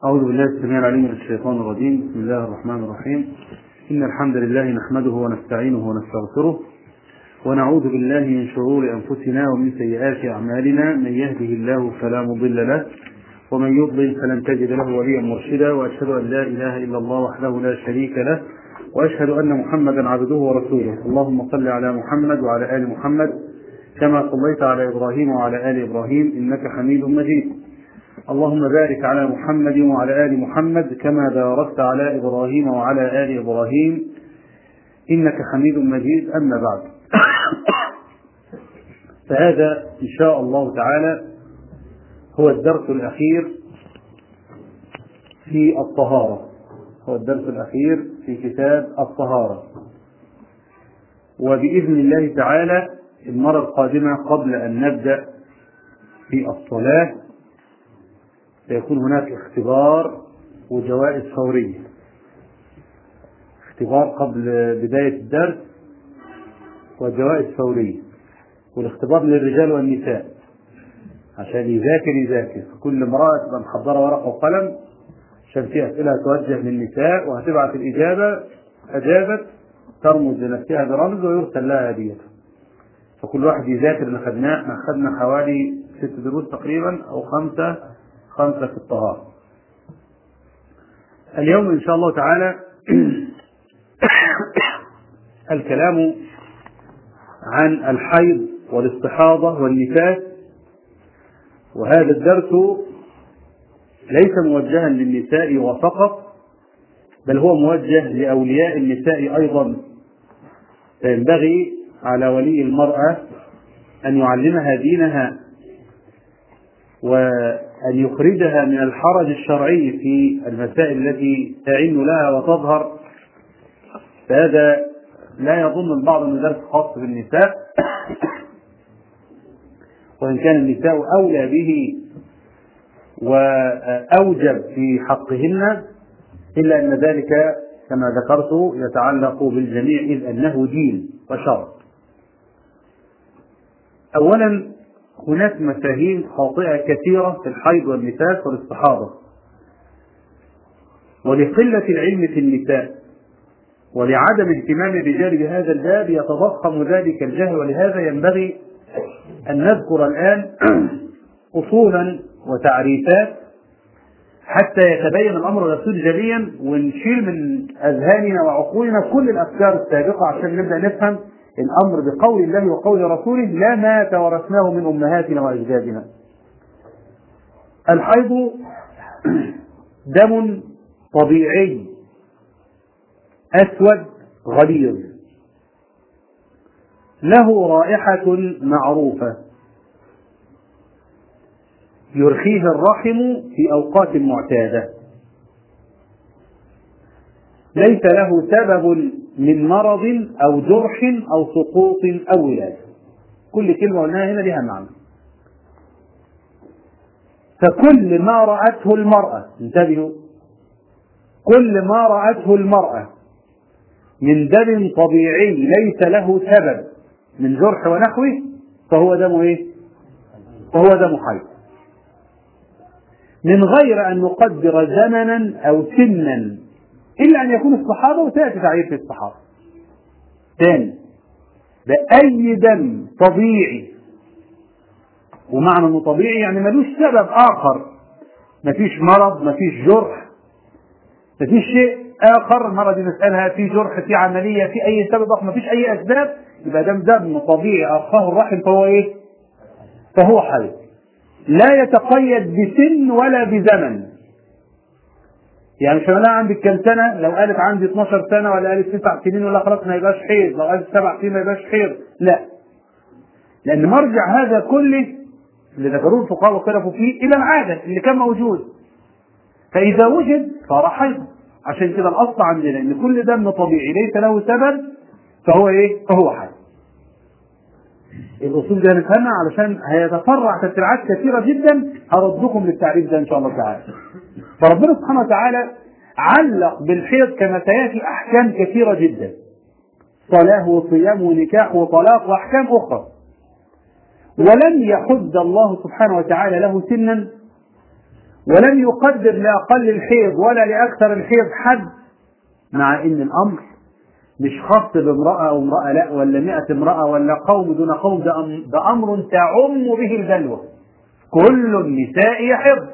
أعوذ بالله السميع العليم من الشيطان الرجيم بسم الله الرحمن الرحيم إن الحمد لله نحمده ونستعينه ونستغفره ونعوذ بالله من شرور أنفسنا ومن سيئات أعمالنا من يهده الله فلا مضل له ومن يضلل فلن تجد له وليا مرشدا وأشهد أن لا إله إلا الله وحده لا شريك له وأشهد أن محمدا عبده ورسوله اللهم صل على محمد وعلى آل محمد كما صليت على إبراهيم وعلى آل إبراهيم إنك حميد مجيد اللهم بارك على محمد وعلى آل محمد كما باركت على إبراهيم وعلى آل إبراهيم إنك حميد مجيد أما بعد فهذا إن شاء الله تعالى هو الدرس الأخير في الطهارة هو الدرس الأخير في كتاب الطهارة وبإذن الله تعالى المرة القادمة قبل أن نبدأ في الصلاة سيكون هناك اختبار وجوائز فورية اختبار قبل بداية الدرس وجوائز فورية والاختبار للرجال والنساء عشان يذاكر يذاكر كل امرأة تبقى محضرة ورقة وقلم عشان في أسئلة توجه للنساء وهتبعت الإجابة أجابت ترمز لنفسها برمز ويرسل لها هدية فكل واحد يذاكر اللي خدناه احنا خدنا حوالي ست دروس تقريبا أو خمسة خمسة في الطهارة اليوم إن شاء الله تعالى الكلام عن الحيض والاستحاضة والنفاس وهذا الدرس ليس موجها للنساء وفقط بل هو موجه لأولياء النساء أيضا فينبغي على ولي المرأة أن يعلمها دينها وأن يخرجها من الحرج الشرعي في المسائل التي تعين لها وتظهر فهذا لا يظن البعض أن درس خاص بالنساء وإن كان النساء أولى به وأوجب في حقهن إلا أن ذلك كما ذكرت يتعلق بالجميع إذ أنه دين وشرع أولا هناك مفاهيم خاطئة كثيرة في الحيض والنفاس والاستحاضة ولقلة العلم في النساء ولعدم اهتمام الرجال بهذا الباب يتضخم ذلك الجهل ولهذا ينبغي أن نذكر الآن أصولا وتعريفات حتى يتبين الأمر ويصير جليا ونشيل من أذهاننا وعقولنا كل الأفكار السابقة عشان نبدأ نفهم الأمر بقول الله وقول رسوله لا ما تورثناه من أمهاتنا وأجدادنا الحيض دم طبيعي أسود غليظ له رائحة معروفة يرخيه الرحم في أوقات معتادة ليس له سبب من مرض أو جرح أو سقوط أو ولادة كل كلمة قلناها هنا لها معنى فكل ما رأته المرأة انتبهوا كل ما رأته المرأة من دم طبيعي ليس له سبب من جرح ونحوه فهو دم ايه؟ فهو دم حي من غير أن نقدر زمنا أو سنا إلا أن يكون الصحابة وسيأتي تعريف في الصحابة. ثاني بأي دم طبيعي ومعنى انه طبيعي يعني ملوش سبب آخر مفيش مرض مفيش جرح مفيش شيء آخر المرة دي نسألها في جرح في عملية في أي سبب آخر مفيش أي أسباب يبقى دم دم طبيعي أخاه الرحم فهو إيه؟ فهو حي لا يتقيد بسن ولا بزمن يعني مش هنقول عندك كام سنة لو قالت عندي 12 سنة ولا قالت 9 سنين ولا خلاص ما يبقاش حيض لو قالت 7 سنين ما يبقاش حيض لا لأن مرجع هذا كله اللي ذكروه الفقهاء واختلفوا فيه إلى العادة اللي كان موجود فإذا وجد صار حيض عشان كده الأصل عندنا إن كل دم طبيعي ليس له سبب فهو إيه؟ فهو حيض الاصول دي هنفهمها علشان هيتفرع تفريعات كثيره جدا هردكم للتعريف ده ان شاء الله تعالى. فربنا سبحانه وتعالى علق بالحيض كما سياتي احكام كثيره جدا. صلاه وصيام ونكاح وطلاق واحكام اخرى. ولم يحد الله سبحانه وتعالى له سنا ولم يقدر لأقل الحيض ولا لأكثر الحيض حد مع إن الأمر مش خاص بامرأة أو امرأة لا ولا مئة امرأة ولا قوم دون قوم ده, أم ده أمر تعم به البلوى كل النساء يحض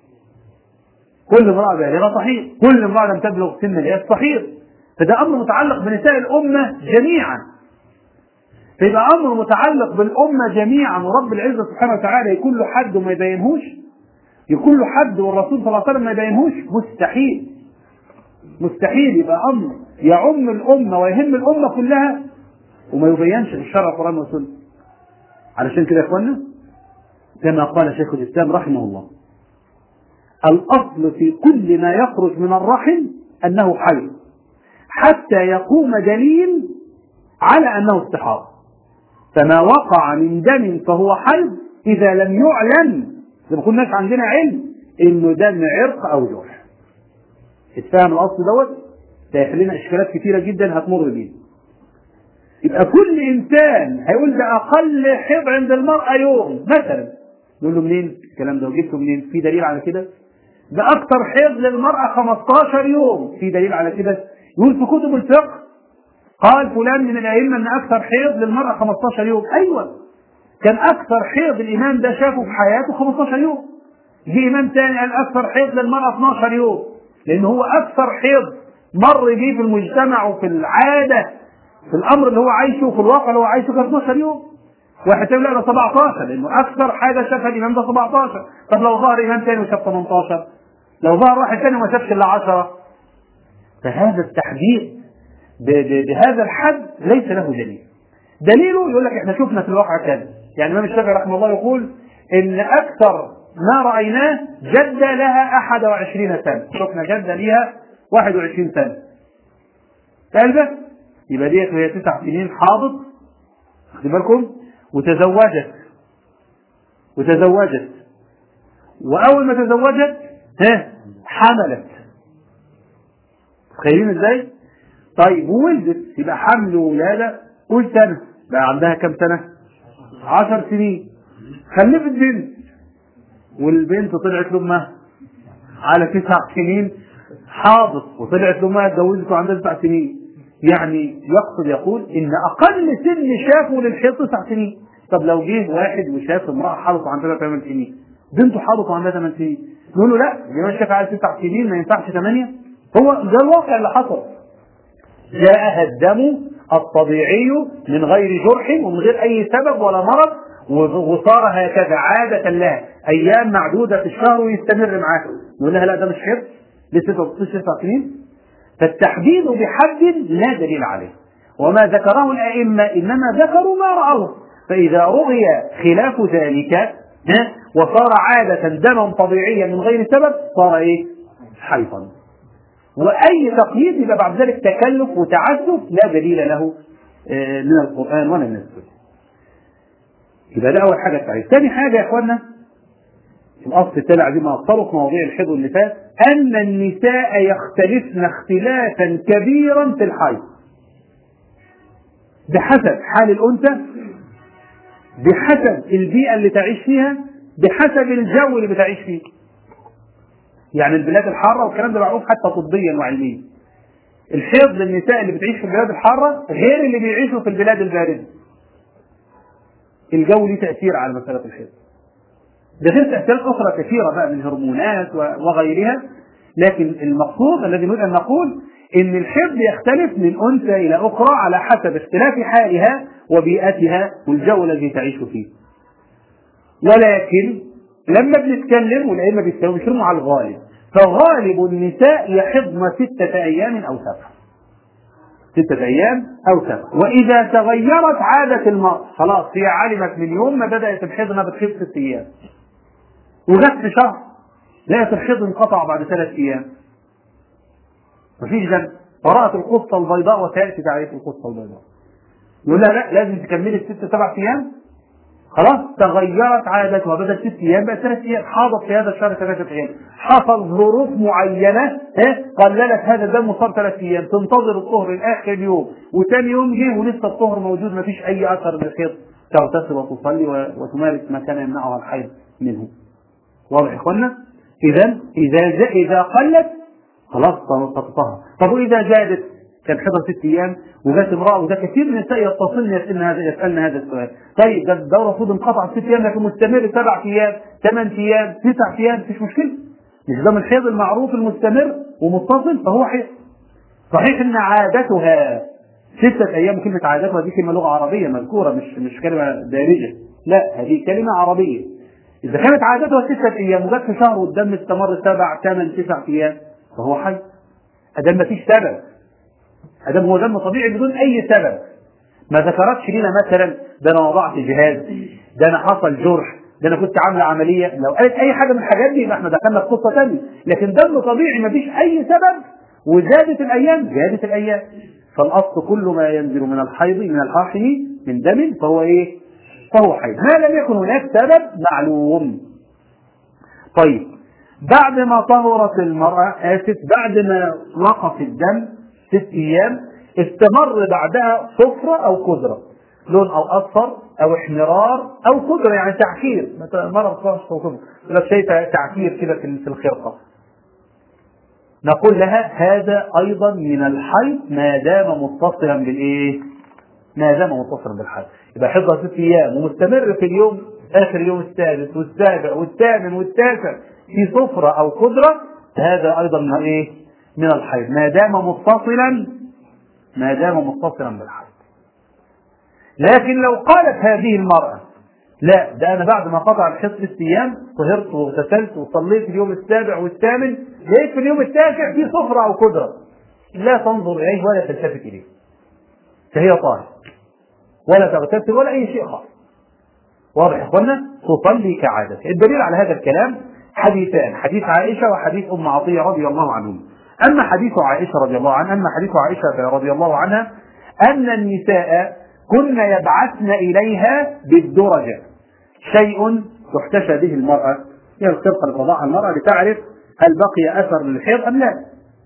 كل امرأة بالغة صحيح كل امرأة لم تبلغ سن الحيض صحيح فده أمر متعلق بنساء الأمة جميعا فيبقى أمر متعلق بالأمة جميعا ورب العزة سبحانه وتعالى يكون له حد وما يبينهوش يكون له حد والرسول صلى الله عليه وسلم ما يبينهوش مستحيل مستحيل يبقى امر يعم الامه ويهم الامه كلها وما يبينش في الشرع القران والسنه علشان كده يا اخوانا كما قال شيخ الاسلام رحمه الله الاصل في كل ما يخرج من الرحم انه حي حتى يقوم دليل على انه استحاضه فما وقع من دم فهو حيض اذا لم يعلن زي ما كناش عندنا علم انه دم عرق او جرح اتفهم الاصل دوت هيحل لنا اشكالات كتيره جدا هتمر بينا يبقى كل انسان هيقول ده اقل حيض عند المراه يوم مثلا نقول له منين الكلام ده وجبته منين في دليل على كده ده اكثر حيض للمراه 15 يوم في دليل على كده يقول في كتب الفقه قال فلان من الائمه ان اكثر حيض للمراه 15 يوم ايوه كان اكثر حيض الامام ده شافه في حياته 15 يوم جه امام ثاني قال اكثر حيض للمراه 12 يوم لان هو اكثر حيض مر بيه في المجتمع وفي العاده في الامر اللي هو عايشه وفي الواقع اللي هو عايشه كان 12 يوم واحد تاني لا ده 17 لانه اكثر حاجه شافها الامام ده 17 طب لو ظهر امام ثاني وشاف 18 لو ظهر واحد ثاني وما شافش الا 10 فهذا التحديد بهذا الحد ليس له دليل دليله يقول لك احنا شفنا في الواقع كذا يعني الامام الشافعي رحمه الله يقول ان اكثر ما رايناه جده لها 21 سنه شفنا جده ليها 21 سنه قلبة يبقى ديت وهي تسع سنين حاضت واخد بالكم وتزوجت وتزوجت واول ما تزوجت ها حملت تخيلين ازاي طيب وولدت يبقى حمل وولاده قول سنه بقى عندها كم سنه عشر سنين خلفت بنت والبنت طلعت لامها على تسع سنين حاضت وطلعت لامها اتجوزت وعندها تسع سنين يعني يقصد يقول ان اقل سن شافه للحيض تسع سنين طب لو جه واحد وشاف امراه حاضت وعندها ثمان سنين بنته حاضت وعندها ثمان سنين نقول له لا الامام شاف على تسع سنين ما ينفعش ثمانيه هو ده الواقع اللي حصل جاءها الدم الطبيعي من غير جرح ومن غير اي سبب ولا مرض وصار هكذا عادة لها أيام معدودة في الشهر ويستمر معاها نقول لها لا ده مش حفظ لستة تسع سنين فالتحديد بحد لا دليل عليه وما ذكره الأئمة إنما ذكروا ما رأوه فإذا رؤي خلاف ذلك وصار عادة دما طبيعيا من غير سبب صار إيه؟ حيضا وأي تقييد يبقى بعد ذلك تكلف وتعسف لا دليل له من القرآن ولا من السنة يبقى ده أول حاجة التعريف ثاني حاجة يا إخوانا الأصل التالي عايزين نوصله في مواضيع الحيض والنفاس أن النساء يختلفن اختلافا كبيرا في الحيض بحسب حال الأنثى بحسب البيئة اللي تعيش فيها بحسب الجو اللي بتعيش فيه يعني البلاد الحارة والكلام ده معروف حتى طبيا وعلميا الحيض للنساء اللي بتعيش في البلاد الحارة غير اللي بيعيشوا في البلاد الباردة الجو ليه تأثير على مسألة الحيض ده غير تأثيرات أخرى كثيرة بقى من هرمونات وغيرها لكن المقصود الذي نريد أن نقول إن الحيض يختلف من أنثى إلى أخرى على حسب اختلاف حالها وبيئتها والجو الذي تعيش فيه ولكن لما بنتكلم والأئمة بيتكلموا على الغالب فغالب النساء يحضن ستة أيام أو سبعة ستة أيام أو سبعة وإذا تغيرت عادة المرء خلاص هي علمت من يوم ما بدأت الحيض إنها بتحيض ست أيام وجت في شهر لقت الحيض انقطع بعد ثلاث أيام مفيش ذنب قرأت القصة البيضاء وسيأتي تعريف القصة البيضاء يقول لها لا لازم تكملي الست سبع أيام خلاص تغيرت عادتها بدل ست ايام بقت ثلاث ايام حاضت في هذا الشهر ثلاثة ايام حصل ظروف معينة قللت هذا الدم وصار ثلاث ايام تنتظر الطهر لاخر اليوم وثاني يوم جه ولسه الطهر موجود ما فيش اي اثر للحيض تغتسل وتصلي وتمارس ما كان يمنعها الحيض منه واضح يا اخوانا إذا إذا إذا قلت خلاص تطهر طب وإذا زادت كان حضر ست أيام وجات امرأة وده كثير من النساء يتصلن يسألن هذا يسألن هذا السؤال طيب ده الدورة المفروض انقطع ست أيام لكن مستمر سبع أيام ثمان أيام تسع أيام مفيش مشكلة مش ده من الحيض المعروف المستمر ومتصل فهو حيض صحيح ان عادتها ستة أيام كلمة عادتها دي كلمة لغة عربية مذكورة مش مش كلمة دارجة لا هذه كلمة عربية إذا كانت عادتها ستة أيام وجت في شهر والدم استمر سبع ثمان تسع أيام فهو حي أدام مفيش سبب أدام هو دم طبيعي بدون أي سبب ما ذكرتش لنا مثلا ده أنا وضعت جهاز ده أنا حصل جرح ده أنا كنت عاملة عملية لو قالت أي حاجة من الحاجات دي يبقى إحنا دخلنا في قصة ثانية لكن دم طبيعي مفيش أي سبب وزادت الأيام زادت الأيام فالأصل كل ما ينزل من الحيض من الحاحل من دم فهو إيه؟ فهو حيض ما لم يكن هناك سبب معلوم طيب بعد ما طهرت المرأة آسف بعد ما وقف الدم ست أيام استمر بعدها صفرة أو كدرة لون أو أصفر أو احمرار أو كدرة يعني تعكير مرة بتصلح صوتهم لك شايفة تعكير كده في الخرقة نقول لها هذا أيضا من الحيض ما دام متصلا بالإيه؟ ما دام متصلا بالحيض يبقى حفظها ست أيام ومستمر في اليوم آخر يوم السادس والسابع والثامن والتاسع في صفرة أو قدرة هذا أيضا من إيه؟ من الحيض ما دام متصلا ما دام متصلا بالحيض لكن لو قالت هذه المرأة لا ده أنا بعد ما قطع الحيض ست أيام طهرت واغتسلت وصليت اليوم السابع والثامن لقيت في اليوم التاسع في صفرة أو قدرة لا تنظر إليه ولا تلتفت إليه فهي طاهرة ولا تغتسل ولا أي شيء خالص واضح يا اخوانا تصلي كعادتها الدليل على هذا الكلام حديثان حديث عائشة وحديث أم عطية رضي الله عنهم أما حديث عائشة رضي الله عنها أما حديث عائشة رضي الله عنها أن النساء كن يبعثن إليها بالدرجة شيء تحتشى به المرأة هي الخرقة اللي تضعها المرأة لتعرف هل بقي أثر للحيض أم لا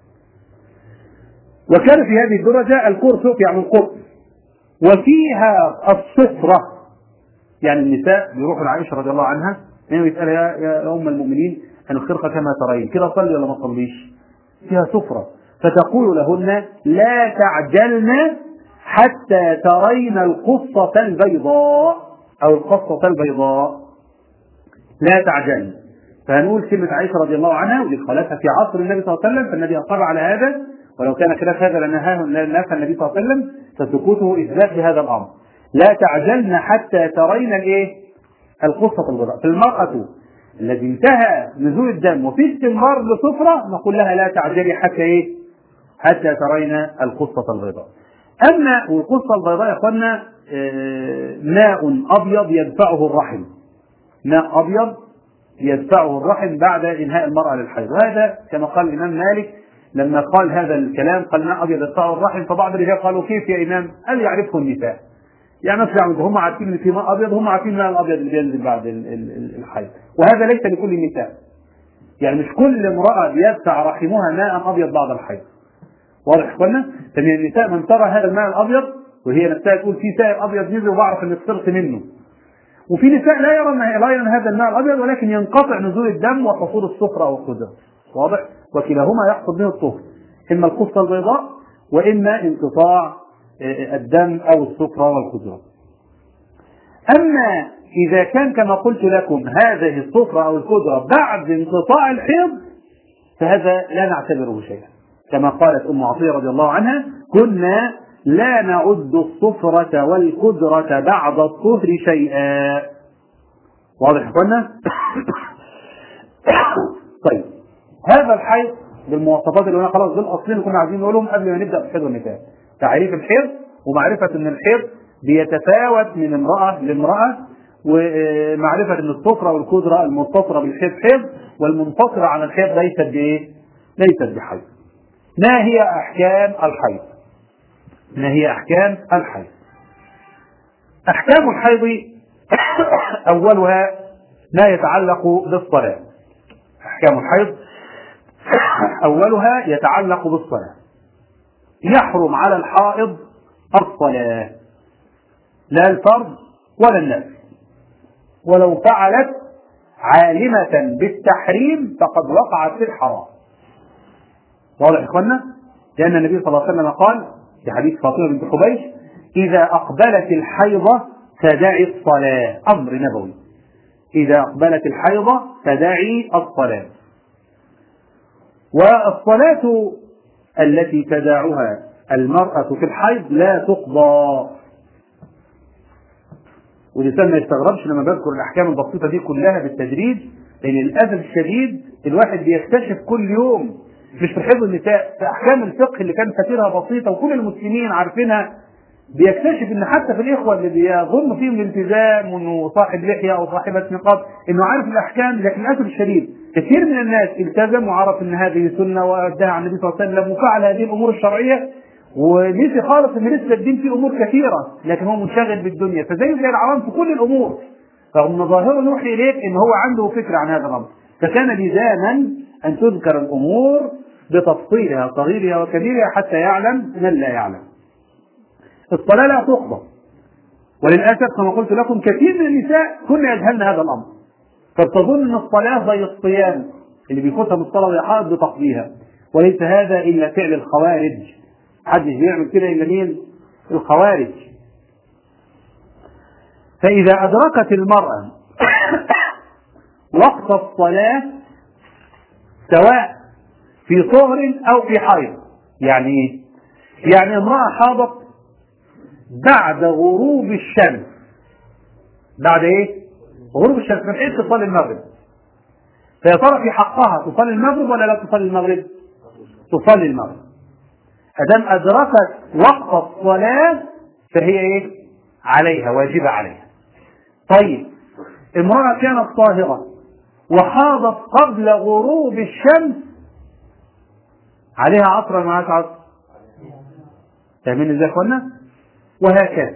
وكان في هذه الدرجة القرص يعني القرص وفيها الصفرة يعني النساء بيروحوا لعائشة رضي الله عنها يعني يسألها يا, يا أم المؤمنين أن الخرقة كما ترين كده صلي ولا ما صليش فيها سفرة فتقول لهن لا تعجلن حتى ترين القصة البيضاء أو القصة البيضاء لا تعجلن فهنقول كلمة عائشة رضي الله عنها ودي قالتها في عصر النبي صلى الله عليه وسلم فالنبي أصر على هذا ولو كان خلاف هذا لنهاه لنفى النبي صلى الله عليه وسلم فسكوته إثبات لهذا الأمر لا تعجلن حتى ترين الإيه؟ القصة البيضاء فالمرأة الذي انتهى نزول الدم وفي استمرار لصفرة نقول لها لا تعجلي حتى ايه؟ حتى ترين القصة البيضاء. أما والقصة البيضاء يا اخوانا ماء أبيض يدفعه الرحم. ماء أبيض يدفعه الرحم بعد إنهاء المرأة للحيض، وهذا كما قال الإمام مالك لما قال هذا الكلام قال ماء أبيض يدفعه الرحم فبعض الرجال قالوا كيف يا إمام؟ قال يعرفه النساء. يعني نفس يعني هم عارفين ان في ماء ابيض هم عارفين الماء الابيض اللي بينزل بعد الحيض وهذا ليس لكل النساء يعني مش كل امراه بيدفع رحمها ماء ابيض بعد الحيض واضح يا اخوانا فمن النساء من ترى هذا الماء الابيض وهي نفسها تقول في سائل ابيض نزل وبعرف ان فطرت منه وفي نساء لا يرى لا يرى هذا الماء الابيض ولكن ينقطع نزول الدم وحصول الصفرة او الخضر واضح وكلاهما يحصل به الطهر اما القصه البيضاء واما انقطاع الدم أو الصفرة والخضرة أما إذا كان كما قلت لكم هذه الصفرة أو الخضرة بعد انقطاع الحيض فهذا لا نعتبره شيئا كما قالت أم عطية رضي الله عنها كنا لا نعد الصفرة والخضرة بعد الطهر شيئا واضح يا طيب هذا الحيض بالمواصفات اللي هنا خلاص دول الاصلين اللي كنا عايزين نقولهم قبل ما نبدا بحيض والنساء تعريف الحيض ومعرفة أن الحيض بيتفاوت من امرأة لامرأة ومعرفة أن الصفرة والكدرة المتصلة بالحيض حيض والمنفصلة عن الحيض ليست بإيه؟ ليست بحيض. ما هي أحكام الحيض؟ ما هي أحكام الحيض؟ أحكام الحيض أولها ما يتعلق بالصلاة. أحكام الحيض أولها يتعلق بالصلاة. يحرم على الحائض الصلاة لا الفرض ولا النفل ولو فعلت عالمة بالتحريم فقد وقعت في الحرام واضح يا اخوانا لأن النبي صلى الله عليه وسلم قال في حديث فاطمة بنت حبيش إذا أقبلت الحيضة فدعي الصلاة أمر نبوي إذا أقبلت الحيضة فدعي الصلاة والصلاة التي تداعها المرأة في الحيض لا تقضى والإنسان ما يستغربش لما بذكر الأحكام البسيطة دي كلها بالتدريج لأن للأسف الشديد الواحد بيكتشف كل يوم مش في حفظ النساء في أحكام الفقه اللي كان فاكرها بسيطة وكل المسلمين عارفينها بيكتشف ان حتى في الاخوه اللي بيظن فيهم الالتزام وانه صاحب لحيه او صاحبه نقاب انه عارف الاحكام لكن للاسف الشديد كثير من الناس التزم وعرف ان هذه سنه واداها عن النبي صلى الله عليه وسلم وفعل هذه الامور الشرعيه ونسي خالص ان لسه الدين فيه امور كثيره لكن هو منشغل بالدنيا فزيه زي العوام في كل الامور رغم ان ظاهره يوحي اليك ان هو عنده فكره عن هذا الامر فكان لزاما ان تذكر الامور بتفصيلها صغيرها وكبيرها حتى يعلم من لا يعلم الصلاة لا تقضى وللأسف كما قلت لكم كثير من النساء كن يجهلن هذا الأمر فبتظن أن الصلاة زي الصيام اللي بيفوتها من الصلاة وهي حائض بتقضيها وليس هذا إلا فعل الخوارج محدش بيعمل كده إلا مين؟ الخوارج فإذا أدركت المرأة وقت الصلاة سواء في طهر أو في حيض يعني إيه؟ يعني امرأة حاضت بعد غروب الشمس بعد ايه غروب الشمس من حيث تصلي المغرب فيا ترى في حقها تصلي المغرب ولا لا تصلي المغرب تصلي المغرب ادام ادركت وقت الصلاه فهي ايه عليها واجبه عليها طيب امراه كانت طاهره وحاضت قبل غروب الشمس عليها عصر ولا معهاش عصر فاهمين ازاي يا اخوانا وهكذا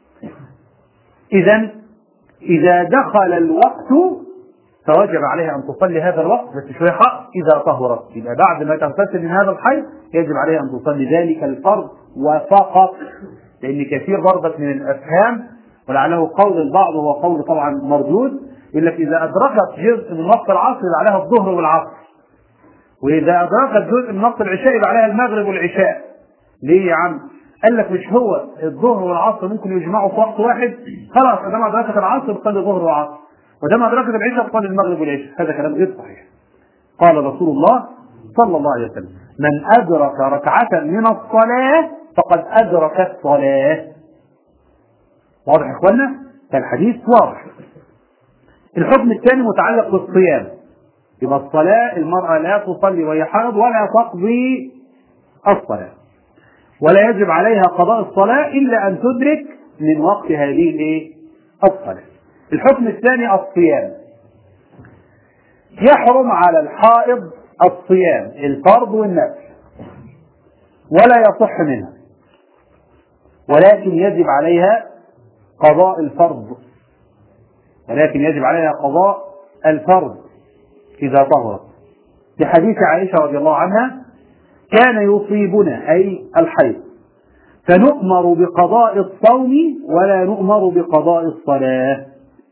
إذا إذا دخل الوقت فوجب عليها أن تصلي هذا الوقت بس شوية حق إذا طهرت يبقى بعد ما تغتسل من هذا الحي يجب عليها أن تصلي ذلك الفرض وفقط لأن كثير ضربت من الأفهام ولعله قول البعض وهو قول طبعا مردود يقول لك إذا أدركت جزء من وقت العصر يبقى عليها الظهر والعصر وإذا أدركت جزء من وقت العشاء يبقى عليها المغرب والعشاء ليه يا عم؟ قال لك مش هو الظهر والعصر ممكن يجمعوا في وقت واحد خلاص ادام ادركت العصر تصلي ظهر وعصر ودام ادركت العشاء تصلي المغرب والعشاء هذا كلام غير صحيح قال رسول الله صلى الله عليه وسلم من ادرك ركعه من الصلاه فقد ادرك الصلاه واضح يا اخوانا فالحديث واضح الحكم الثاني متعلق بالصيام يبقى الصلاه المراه لا تصلي وهي حائض ولا تقضي الصلاه ولا يجب عليها قضاء الصلاة إلا أن تدرك من وقت هذه الإيه؟ الصلاة. الحكم الثاني الصيام. يحرم على الحائض الصيام الفرض والنفل ولا يصح منها ولكن يجب عليها قضاء الفرض ولكن يجب عليها قضاء الفرض إذا طهرت لحديث عائشة رضي الله عنها كان يصيبنا أي الحيض فنؤمر بقضاء الصوم ولا نؤمر بقضاء الصلاة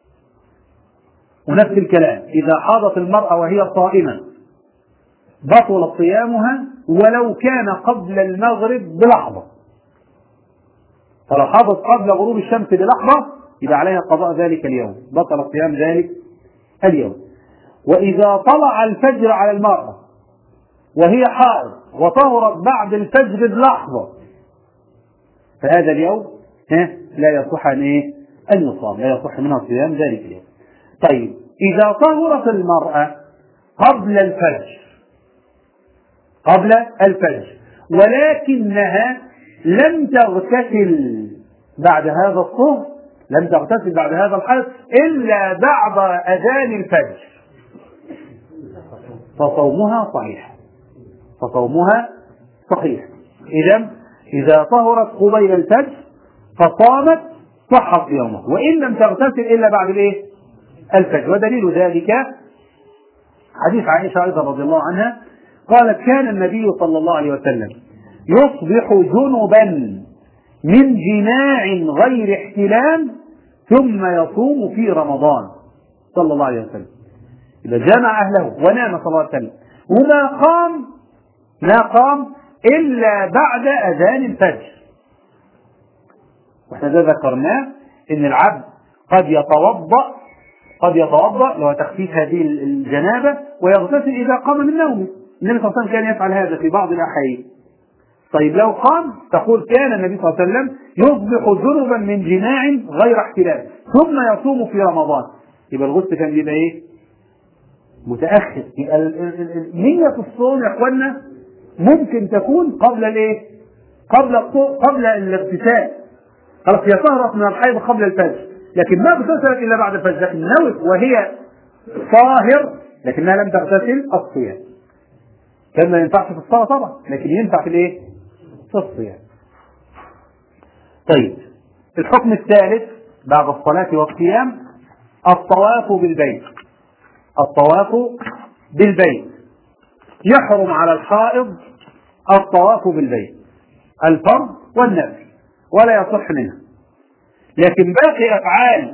ونفس الكلام إذا حاضت المرأة وهي صائمة بطل صيامها ولو كان قبل المغرب بلحظة فلو حاضت قبل غروب الشمس بلحظة يبقى عليها قضاء ذلك اليوم بطل صيام ذلك اليوم وإذا طلع الفجر على المرأة وهي حائض وطهرت بعد الفجر بلحظة فهذا اليوم ها لا يصح أن إيه؟ أن يصام لا يصح منها صيام ذلك اليوم. طيب إذا طهرت المرأة قبل الفجر قبل الفجر ولكنها لم تغتسل بعد هذا الصهر لم تغتسل بعد هذا الحيض إلا بعد أذان الفجر فصومها صحيح فصومها صحيح إذا إذا طهرت قبيل الفجر فصامت صح صيامها وإن لم تغتسل إلا بعد الإيه؟ الفجر ودليل ذلك حديث عائشة أيضا رضي الله عنها قالت كان النبي صلى الله عليه وسلم يصبح جنبا من جماع غير احتلام ثم يصوم في رمضان صلى الله عليه وسلم إذا جمع أهله ونام صلى الله عليه وسلم وما قام ما قام إلا بعد أذان الفجر واحنا ده ذكرناه إن العبد قد يتوضأ قد يتوضأ لو تخفيف هذه الجنابة ويغتسل إذا قام من نومه النبي صلى الله عليه وسلم كان يفعل هذا في بعض الأحيان طيب لو قام تقول كان النبي صلى الله عليه وسلم يصبح جنبا من جماع غير احتلال ثم يصوم في رمضان يبقى الغسل كان بيبقى ايه؟ متاخر يبقى نية الصوم يا اخوانا ممكن تكون قبل الايه؟ قبل قبل الاغتسال خلاص هي سهرت من الحيض قبل الفجر لكن ما اغتسلت الا بعد الفجر لكن نوت وهي طاهر لكنها لم تغتسل الصيام كان ما ينفعش في الصلاه طبعا لكن ينفع في الايه؟ في الصيام طيب الحكم الثالث بعد الصلاة والصيام الطواف بالبيت الطواف بالبيت يحرم على الحائض الطواف بالبيت الفرض والنفل ولا يصح منها لكن باقي أفعال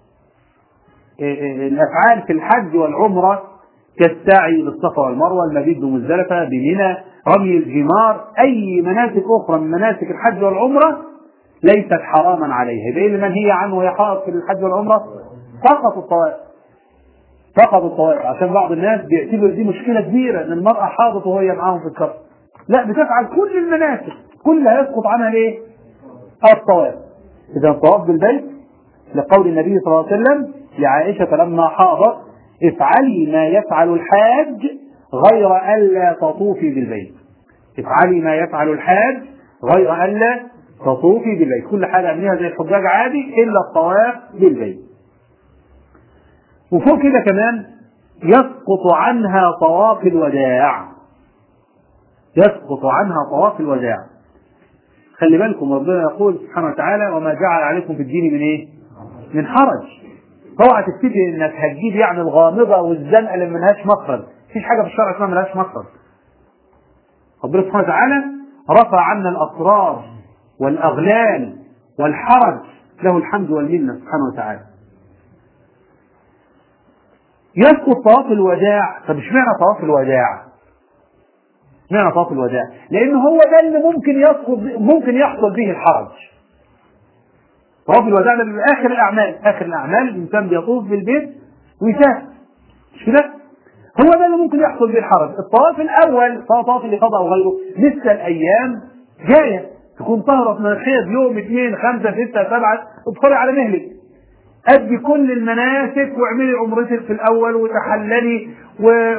الأفعال في الحج والعمرة كالسعي بالصفا والمروة المبيت بمزدلفة بمنى رمي الجمار أي مناسك أخرى من مناسك الحج والعمرة ليست حراما عليها يبقى اللي منهي عنه وهي حائض في الحج والعمرة فقط الطوائف فقط الطوائف عشان بعض الناس بيعتبر دي مشكلة كبيرة إن المرأة حاضت وهي معاهم في الكرب لا بتفعل كل المناسك كلها يسقط عنها الايه؟ الطواف إذا الطواف بالبيت لقول النبي صلى الله عليه وسلم لعائشة لما حاضت افعلي ما يفعل الحاج غير ألا تطوفي بالبيت افعلي ما يفعل الحاج غير ألا تطوفي بالبيت كل حاجة اعمليها زي الحجاج عادي إلا الطواف بالبيت وفوق كده كمان يسقط عنها طواف الوداع يسقط عنها طواف الوداع خلي بالكم ربنا يقول سبحانه وتعالى وما جعل عليكم في الدين من ايه؟ من حرج اوعى تفتكر انك هتجيب يعني الغامضه والزنقه اللي ملهاش مخرج مفيش حاجه في الشرع اسمها ملهاش مخرج ربنا سبحانه وتعالى رفع عنا الاسرار والاغلال والحرج له الحمد والمنه سبحانه وتعالى يسقط طواف الوداع طب اشمعنى طواف الوداع؟ اشمعنى طواف الوداع؟ لان هو ده اللي ممكن يسقط ممكن يحصل به الحرج طواف الوداع ده بيبقى اخر الاعمال اخر الاعمال الانسان بيطوف بالبيت ويسافر مش كده؟ هو ده اللي ممكن يحصل به الحرج الطواف الاول سواء طواف الافاضه او غيره لسه الايام جايه تكون طهرت من الحيض يوم اثنين خمسه سته سبعه ادخلي على مهلك ادي كل المناسك واعملي عمرتك في الاول وتحللي و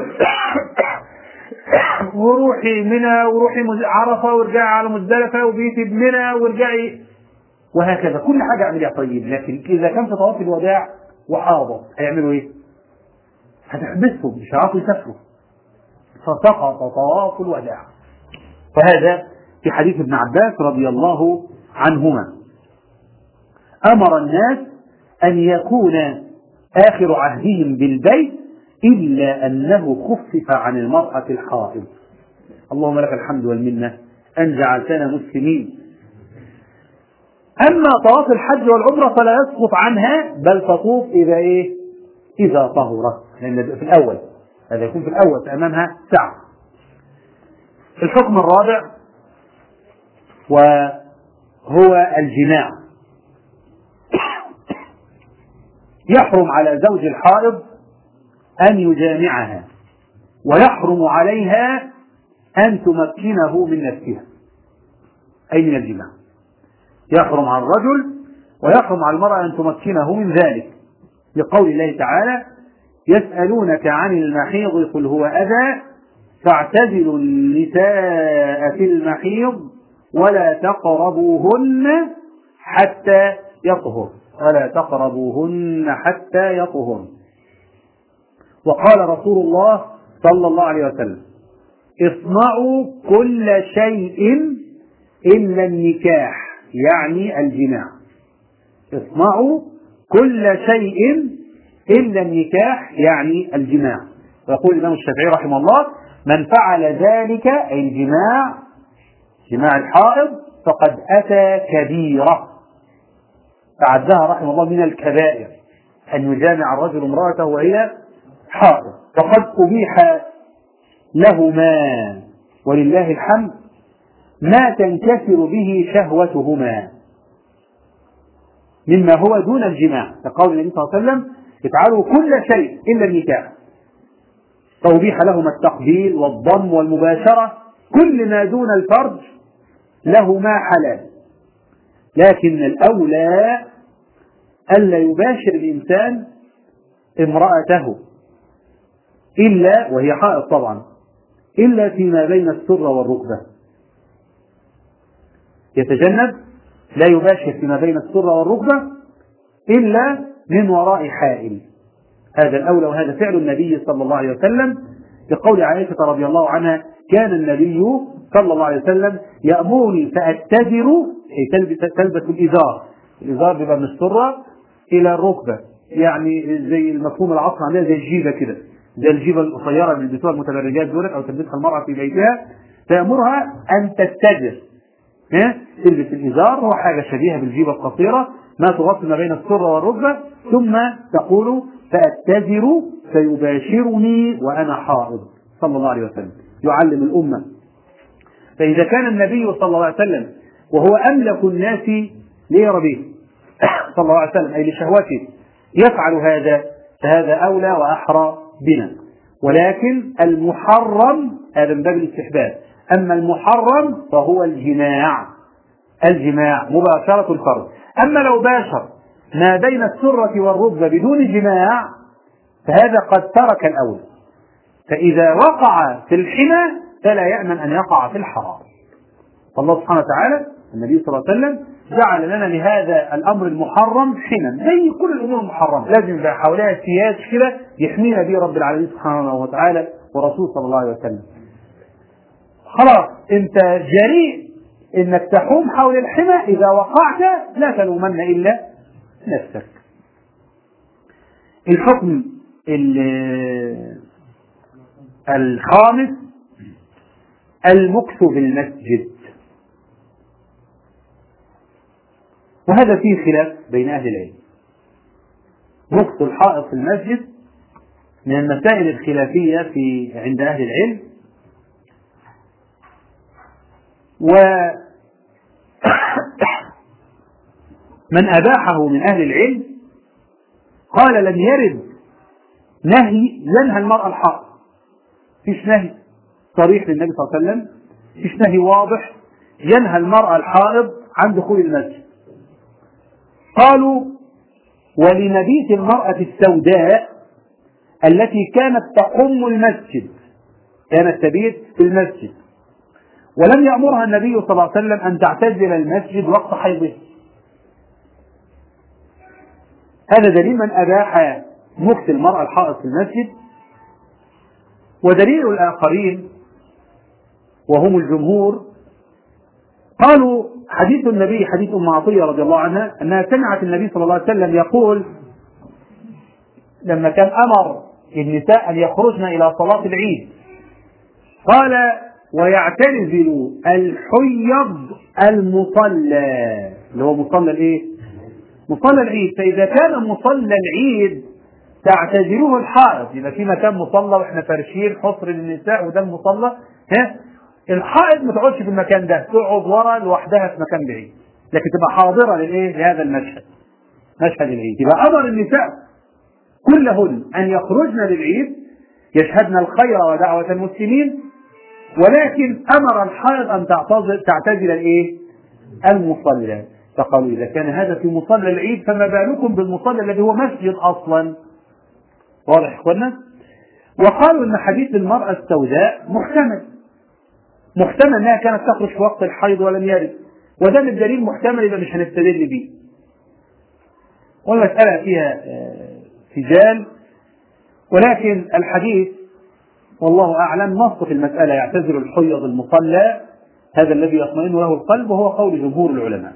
وروحي منى وروحي عرفه وارجعي على مزدلفه وبيتي بمنى وارجعي وهكذا كل حاجه اعمليها طيب لكن اذا كان في طواف الوداع وحاضر هيعملوا ايه؟ هتحبسهم مش هيعرفوا يسافروا فسقط طواف الوداع وهذا في حديث ابن عباس رضي الله عنهما امر الناس ان يكون اخر عهدهم بالبيت الا انه خفف عن المراه الحائض اللهم لك الحمد والمنه ان جعلتنا مسلمين اما طواف الحج والعمره فلا يسقط عنها بل تطوف اذا ايه اذا طهرت لان في الاول هذا يكون في الاول امامها ساعه الحكم الرابع وهو الجماع يحرم على زوج الحائض أن يجامعها ويحرم عليها أن تمكنه من نفسها أي من الجماع يحرم على الرجل ويحرم على المرأة أن تمكنه من ذلك لقول الله تعالى يسألونك عن المحيض قل هو أذى فاعتزلوا النساء في المحيض ولا تقربوهن حتى يطهر ولا تقربوهن حتى يطهرن وقال رسول الله صلى الله عليه وسلم اصنعوا كل شيء إلا النكاح يعني الجماع اصنعوا كل شيء إلا النكاح يعني الجماع ويقول الإمام الشافعي رحمه الله من فعل ذلك أي الجماع جماع الحائض فقد أتى كبيرة فعدها رحمه الله من الكبائر أن يجامع الرجل امرأته وهي حائض فقد أبيح لهما ولله الحمد ما تنكسر به شهوتهما مما هو دون الجماع كقول النبي صلى الله عليه وسلم افعلوا كل شيء إلا النكاح فأبيح لهما التقبيل والضم والمباشرة كل ما دون الفرج لهما حلال لكن الأولى ألا يباشر الإنسان امرأته إلا وهي حائض طبعا إلا فيما بين السرة والركبة يتجنب لا يباشر فيما بين السرة والركبة إلا من وراء حائل هذا الأولى وهذا فعل النبي صلى الله عليه وسلم لقول عائشة رضي الله عنها كان النبي صلى الله عليه وسلم يأمرني فأتذر أي تلبس الإزار الإزار بيبقى من السرة إلى الركبة يعني زي المفهوم العصر عندنا زي الجيبة كده زي الجيبة القصيرة اللي بيلبسوها المتبرجات دولت أو تلبسها المرأة في بيتها فيأمرها أن تتجر تلبس الإزار هو حاجة شبيهة بالجيبة القصيرة ما تغطي ما بين السرة والركبة ثم تقول فأتذر فيباشرني وأنا حائض صلى الله عليه وسلم يعلم الأمة فإذا كان النبي صلى الله عليه وسلم وهو أملك الناس لربه صلى الله عليه وسلم أي لشهوته يفعل هذا فهذا أولى وأحرى بنا ولكن المحرم هذا من باب الاستحباب أما المحرم فهو الجماع الجماع مباشرة الفرد أما لو باشر ما بين السرة والركبة بدون جماع فهذا قد ترك الأول فإذا وقع في الحمى فلا يأمن أن يقع في الحرام فالله سبحانه وتعالى النبي صلى الله عليه وسلم جعل لنا لهذا الامر المحرم حما زي كل الامور المحرمه لازم يبقى حواليها سياج كده يحمينا به رب العالمين سبحانه وتعالى ورسوله صلى الله عليه وسلم خلاص انت جريء انك تحوم حول الحمى اذا وقعت لا تلومن الا نفسك الحكم الخامس المكث في المسجد وهذا فيه خلاف بين أهل العلم مكث الحائط في المسجد من المسائل الخلافية في عند أهل العلم و من أباحه من أهل العلم قال لم يرد نهي ينهى المرأة الحائط فيش نهي صريح للنبي صلى الله عليه وسلم فيش نهي واضح ينهى المرأة الحائض عن دخول المسجد قالوا ولمبيت المرأة السوداء التي كانت تقم المسجد كانت تبيت في المسجد ولم يأمرها النبي صلى الله عليه وسلم أن تعتزل المسجد وقت حيضه هذا دليل من أباح مكث المرأة الحائض في المسجد ودليل الآخرين وهم الجمهور قالوا حديث النبي حديث أم عطية رضي الله عنها أنها سمعت النبي صلى الله عليه وسلم يقول لما كان أمر النساء أن يخرجن إلى صلاة العيد قال ويعتزل الحيض المصلى اللي هو مصلى الايه؟ مصلى العيد فإذا كان مصلى العيد تعتزله الحائض يبقى في مكان مصلى واحنا فارشين حصر للنساء وده المصلى ها الحائض ما تقعدش في المكان ده تقعد ورا لوحدها في مكان بعيد لكن تبقى حاضره للايه لهذا المشهد مشهد العيد يبقى امر النساء كلهن ان يخرجن للعيد يشهدن الخير ودعوه المسلمين ولكن امر الحائض ان تعتزل تعتزل الايه المصلى فقالوا اذا كان هذا في مصلى العيد فما بالكم بالمصلى الذي هو مسجد اصلا واضح يا اخوانا وقالوا ان حديث المراه السوداء محتمل محتمل انها كانت تخرج في وقت الحيض ولم يرد وده من دليل محتمل يبقى مش هنستدل بيه والمسألة فيها سجال ولكن الحديث والله أعلم نص في المسألة يعتذر الحيض المصلى هذا الذي يطمئن له القلب وهو قول جمهور العلماء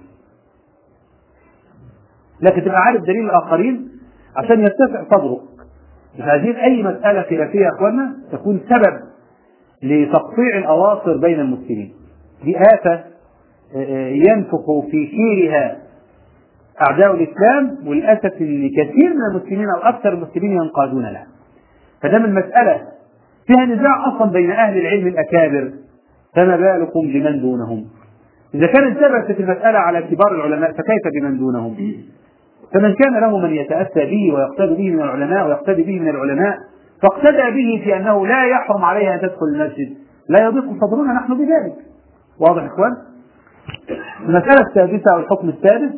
لكن تبقى عارف دليل الآخرين عشان يتسع صدرك مش عايزين أي مسألة خلافية يا إخوانا تكون سبب لتقطيع الأواصر بين المسلمين دي آفة ينفخ في خيرها أعداء الإسلام وللأسف أن كثير من المسلمين أو أكثر المسلمين ينقادون لها فدام المسألة فيها نزاع أصلا بين أهل العلم الأكابر فما بالكم بمن دونهم إذا كانت ثبتت المسألة على كبار العلماء فكيف بمن دونهم فمن كان له من يتأسى به ويقتدي به من العلماء ويقتدي به من العلماء فاقتدى به في أنه لا يحرم عليه أن تدخل المسجد لا يضيق صدرنا نحن بذلك واضح يا إخوان المسألة السادسة أو الحكم السادس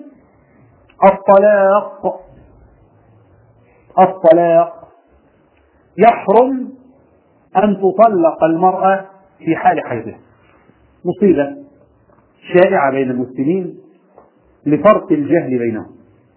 الطلاق الطلاق يحرم أن تطلق المرأة في حال حيضها مصيبة شائعة بين المسلمين لفرق الجهل بينهم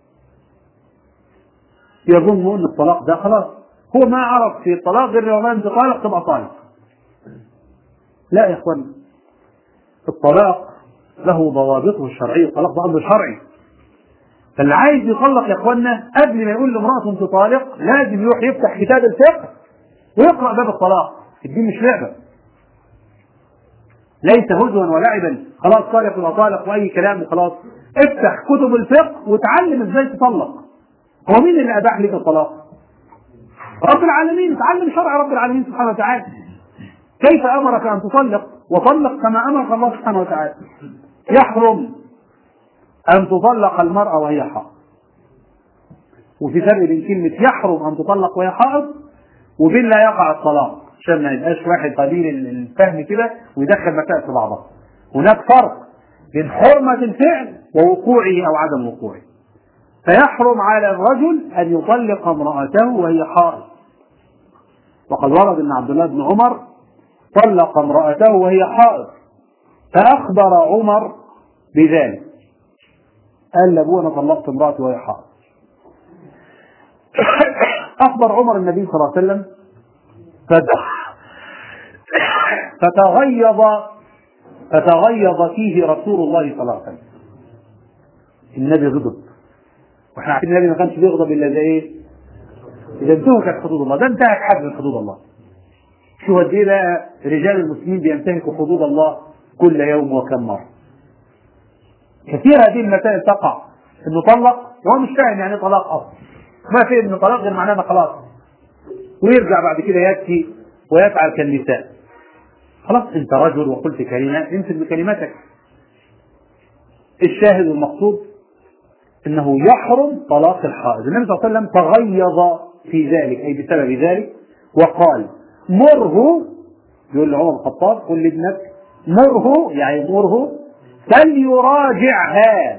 يظن أن الطلاق ده خلاص هو ما عرف في الطلاق غير والله أنت طالق تبقى طالق لا يا إخوان الطلاق له ضوابطه الشرعية الطلاق ده أمر شرعي فاللي عايز يطلق يا اخوانا قبل ما يقول لامرأته انت طالق لازم يروح يفتح كتاب الفقه ويقرأ باب الطلاق الدين مش لعبة ليس هزوا ولعبا خلاص طالق ولا طالق واي كلام وخلاص افتح كتب الفقه وتعلم ازاي تطلق هو مين اللي اباح لك الطلاق؟ رب العالمين تعلم شرع رب العالمين سبحانه وتعالى كيف امرك ان تطلق وطلق كما امرك الله سبحانه وتعالى يحرم أن تطلق المرأة وهي حائض وفي فرق بين كلمة يحرم أن تطلق وهي حائض وبين لا يقع الطلاق عشان ما يبقاش واحد قليل الفهم كده ويدخل مسائل في بعضها هناك فرق بين حرمة الفعل ووقوعه أو عدم وقوعه فيحرم على الرجل أن يطلق امرأته وهي حائض وقد ورد أن عبد الله بن عمر طلق امرأته وهي حائض فأخبر عمر بذلك قال لابوه انا طلقت امراتي وهي حائض اخبر عمر النبي صلى الله عليه وسلم فتغيظ فتغيظ فيه رسول الله صلى الله عليه وسلم النبي غضب واحنا عارفين النبي ما كانش بيغضب الا اذا ايه؟ اذا انتهكت حدود الله ده انتهك حد من حدود الله شو قد ايه بقى رجال المسلمين بينتهكوا حدود الله كل يوم وكم مره كثير هذه المسائل تقع انه طلق وهو مش فاهم يعني طلاق اصلا ما في انه طلاق غير معناه خلاص ويرجع بعد كده يبكي ويفعل كالنساء خلاص انت رجل وقلت كلمه امسك بكلمتك الشاهد والمقصود انه يحرم طلاق الحائض النبي صلى الله عليه وسلم تغيظ في ذلك اي بسبب ذلك وقال مره يقول لعمر الخطاب قل لابنك مره يعني مره فليراجعها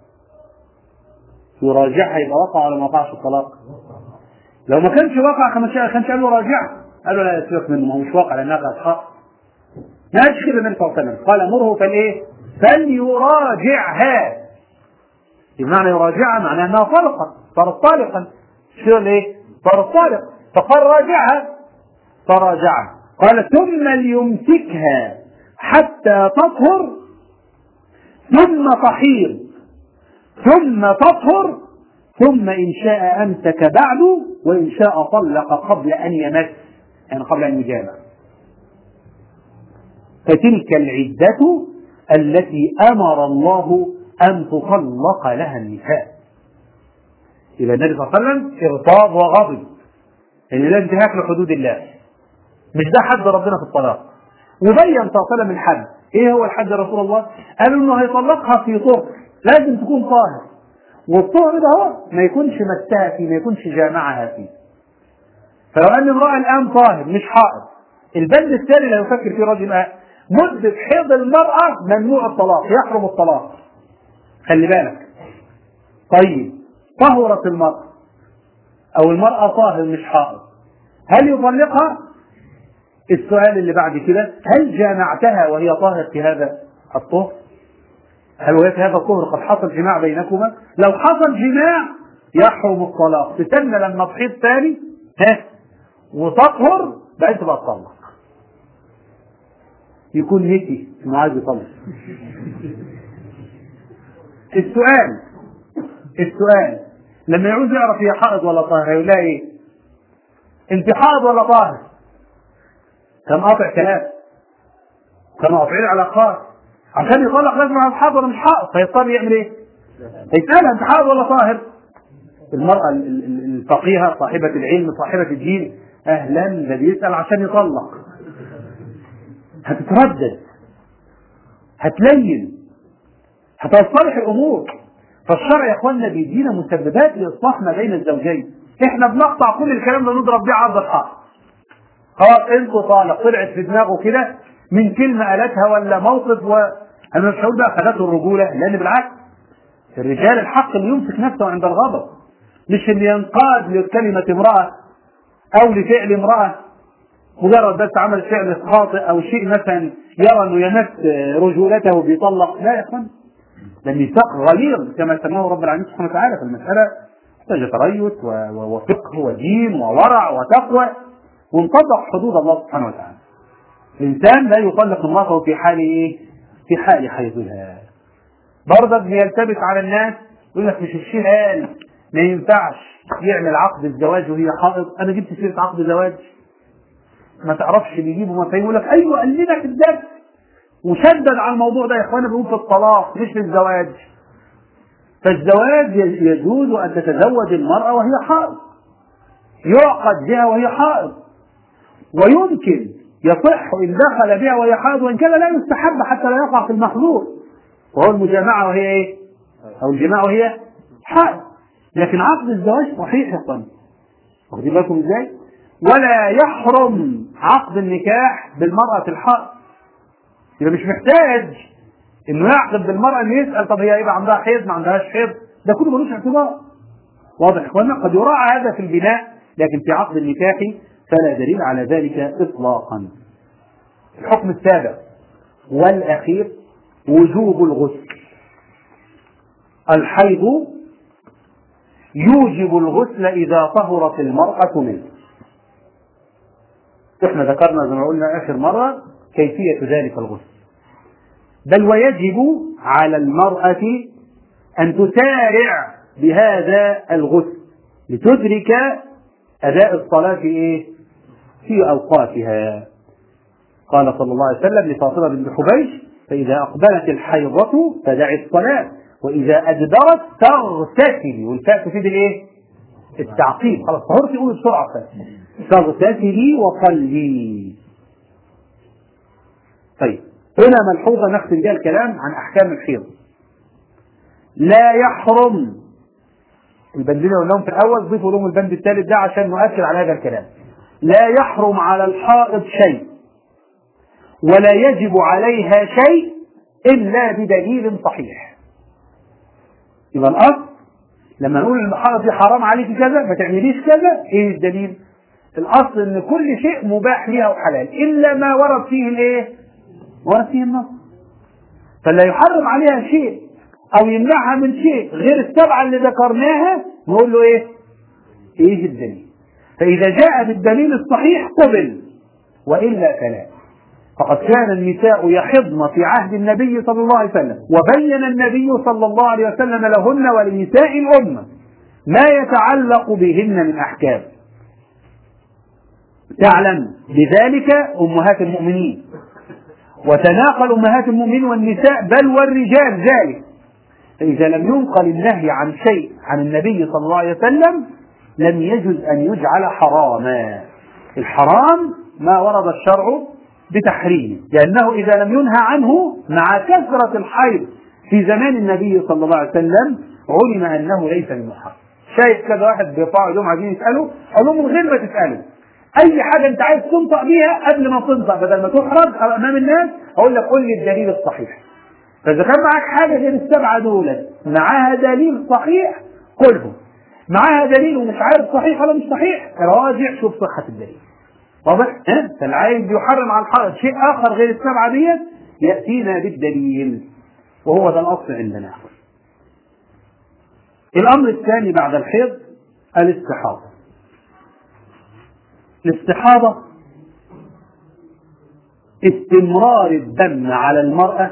يراجعها يبقى وقع ولا ما وقعش الطلاق لو ما كانش وقع كان كانش قال له راجعها قال له لا سيبك منه ما هو مش واقع لانها كانت حق ما قالش كده النبي صلى الله عليه وسلم قال مره فالايه فليراجعها بمعنى يراجعها معناها انها طلقت صارت طالقا شو ايه صارت طالق فقال راجعها فراجعها قال ثم ليمسكها حتى تطهر ثم تحيض ثم تطهر ثم إن شاء أمسك بعد وإن شاء طلق قبل أن يمس يعني قبل أن يجامع فتلك العدة التي أمر الله أن تطلق لها النساء إذا النبي صلى الله عليه وسلم اغتاظ وغضب يعني ده انتهاك لحدود الله مش ده حد ربنا في الطلاق وبين صلى الله عليه وسلم الحد ايه هو الحد يا رسول الله؟ قالوا انه هيطلقها في طهر لازم تكون طاهر والطهر ده هو ما يكونش مسها فيه ما يكونش جامعها فيه فلو ان امرأة الان طاهر مش حائض البند الثاني اللي يفكر فيه الرجل بقى مدة حيض المرأة ممنوع الطلاق يحرم الطلاق خلي بالك طيب طهرت المرأة أو المرأة طاهر مش حائض هل يطلقها؟ السؤال اللي بعد كده هل جامعتها وهي طاهر في هذا الطهر؟ هل وهي في هذا الطهر قد حصل جماع بينكما؟ لو حصل جماع يحرم الطلاق تستنى لما تحيض ثاني ها وتطهر بعد تبقى تطلق يكون نسي انه عايز يطلق السؤال السؤال لما يعوز يعرف هي حائض ولا طاهر هيقول لها ايه؟ انت حائض ولا طاهر؟ كان قاطع كلام كانوا قاطعين علاقات عشان يطلق لازم على حائض ولا مش حائض فيضطر يعمل ايه؟ يسألها انت حائض ولا طاهر؟ المرأة الفقيهة صاحبة العلم صاحبة الدين اهلا ده بيسال عشان يطلق هتتردد هتلين هتصلح الامور فالشرع يا اخوانا بيدينا مسببات لاصلاح ما بين الزوجين احنا بنقطع كل الكلام ده نضرب بيه عرض الحق خلاص انتوا طالق طلعت في دماغه كده من كلمه قالتها ولا موقف و انا مش هقول بقى خدته الرجوله لان بالعكس الرجال الحق اللي يمسك نفسه عند الغضب مش اللي ينقاد لكلمه امراه او لفعل امراه مجرد بس عمل فعل خاطئ او شيء مثلا يرى انه يمس رجولته بيطلق لا يا اخوان ده ميثاق غليظ كما سماه رب العالمين سبحانه وتعالى في المساله محتاج تريث وفقه ودين وورع وتقوى ونطبق حدود الله سبحانه وتعالى. الانسان لا يطلق امراته في حال ايه؟ في حال حيضها. برضك بيلتبس على الناس يقول لك مش الشيء قال ما ينفعش يعمل عقد الزواج وهي حائض، انا جبت سيره عقد زواج ما تعرفش بيجيبوا مفاهيم يقول لك ايوه قال لنا في الدرس وشدد على الموضوع ده يا اخوانا بيقول في الطلاق مش في الزواج فالزواج يجوز ان تتزوج المراه وهي حائض يعقد بها وهي حائض ويمكن يصح ان دخل بها وهي حائض وان كان لا يستحب حتى لا يقع في المحظور وهو المجامعه وهي ايه؟ او الجماع وهي حائض لكن عقد الزواج صحيح يا اخوانا واخدين بالكم ازاي؟ ولا يحرم عقد النكاح بالمرأة الحائض يبقى مش محتاج انه يعقد بالمرأة انه يسأل طب هي يبقى عندها حيض ما عندهاش حيض ده كله ملوش اعتبار واضح يا اخوانا قد يراعى هذا في البناء لكن في عقد النكاح فلا دليل على ذلك اطلاقا الحكم السابع والاخير وجوب الغسل الحيض يوجب الغسل اذا طهرت المرأة منه احنا ذكرنا زي ما قلنا اخر مره كيفيه ذلك الغسل بل ويجب على المراه ان تسارع بهذا الغسل لتدرك اداء الصلاه في ايه في اوقاتها قال صلى الله عليه وسلم لفاطمه بنت حبيش فاذا اقبلت الحيضه فدعي الصلاه واذا ادبرت تغتسلي والفاء تفيد الايه التعقيب خلاص طهرتي قولي بسرعه فاغتسلي وصلي طيب هنا ملحوظة نختم بها الكلام عن أحكام الحيض لا يحرم البندين اللي قلناهم في الأول ضيفوا لهم البند الثالث ده عشان نؤكد على هذا الكلام لا يحرم على الحائض شيء ولا يجب عليها شيء إلا بدليل صحيح يبقى الأصل لما نقول الحائض دي حرام عليك كذا ما تعمليش كذا ايه الدليل؟ الاصل ان كل شيء مباح ليها وحلال الا ما ورد فيه الايه؟ ورد فيه النص فلا يحرم عليها شيء او يمنعها من شيء غير السبعه اللي ذكرناها نقول له ايه؟ ايه الدليل؟ فاذا جاء بالدليل الصحيح قبل والا فلا فقد كان النساء يحضن في عهد النبي صلى الله عليه وسلم وبين النبي صلى الله عليه وسلم لهن ولنساء الأمة ما يتعلق بهن من أحكام تعلم بذلك أمهات المؤمنين وتناقل أمهات المؤمنين والنساء بل والرجال ذلك فإذا لم ينقل النهي عن شيء عن النبي صلى الله عليه وسلم لم يجوز أن يجعل حراما الحرام ما ورد الشرع بتحريمه لأنه إذا لم ينهى عنه مع كثرة الحيض في زمان النبي صلى الله عليه وسلم علم أنه ليس من محرم شايف كذا واحد بيرفعوا ايدهم عايزين يسألوا قال لهم من غير ما تسألوا أي حاجة أنت عايز تنطق بيها قبل ما تنطق بدل ما تحرج أمام الناس أقول لك قول لي الدليل الصحيح فإذا كان معاك حاجة غير السبعة دول معاها دليل صحيح قله معاها دليل ومش عارف صحيح ولا مش صحيح راجع شوف صحة الدليل واضح؟ ها؟ فالعايز يحرم على الحائط شيء اخر غير السبعه ديت ياتينا بالدليل وهو ده الاصل عندنا. الامر الثاني بعد الحيض الاستحاضه. الاستحاضه استمرار الدم على المراه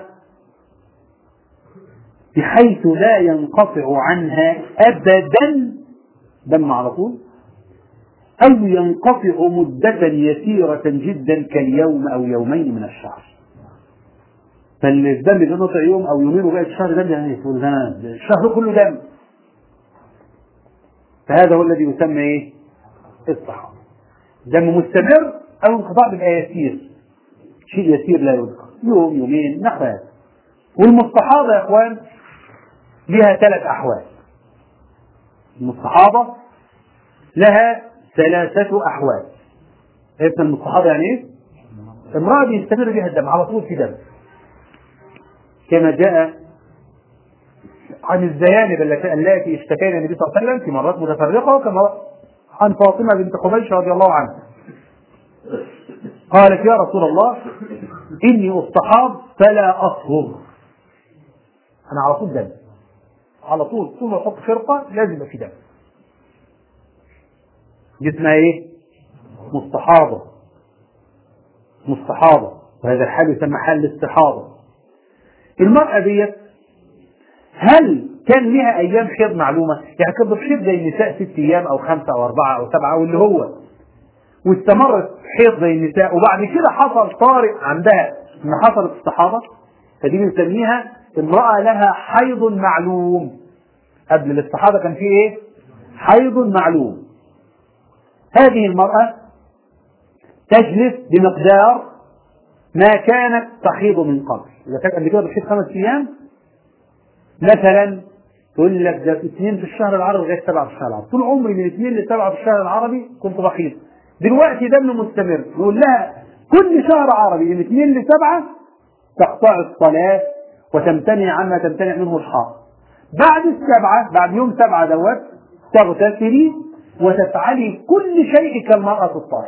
بحيث لا ينقطع عنها ابدا دم على طول أو ينقطع مدة يسيرة جدا كاليوم أو يومين من الشهر. فالدم بينقطع يوم أو يومين وبقى الشهر ده يعني الشهر كله دم. فهذا هو الذي يسمى إيه؟ الصحابة. دم مستمر أو انقطاع بيبقى يسير شيء يسير لا يذكر يوم يومين نحو هذا والمستحاضة يا إخوان لها ثلاث أحوال المستحاضة لها ثلاثة أحوال عرفت المستحاضة يعني إيه؟ امرأة بيستمر بها الدم على طول في دم كما جاء عن الزيانب التي اشتكينا النبي صلى الله عليه وسلم في مرات متفرقة وكما عن فاطمة بنت قبيش رضي الله عنها قالت يا رسول الله إني أستحاض فلا أطهر أنا على طول دم على طول طول ما أحط فرقة لازم يبقى في دم دي اسمها إيه؟ مستحاضة مستحاضة وهذا الحال يسمى حال الاستحاضة المرأة ديت هل كان لها ايام حيض معلومه؟ يعني كانت بتحيض زي النساء ست ايام او خمسه او اربعه او سبعه او اللي هو واستمرت حيض زي النساء وبعد كده حصل طارئ عندها ان حصلت استحاضه فدي بنسميها امراه لها حيض معلوم قبل الاستحاضه كان في ايه؟ حيض معلوم هذه المراه تجلس بمقدار ما كانت تحيض من قبل اذا كانت قبل كده بتحيض خمس ايام مثلا تقول لك ده اثنين في الشهر العربي غير سبعه في الشهر العربي طول عمري من اثنين لسبعه في الشهر العربي كنت بحيض دلوقتي دم مستمر نقول لها كل شهر عربي من اثنين لسبعه تقطع الصلاه وتمتنع عما تمتنع منه الحائض بعد السبعه بعد يوم سبعه دوت تغتسلي وتفعلي كل شيء كالمرأة الطاهرة.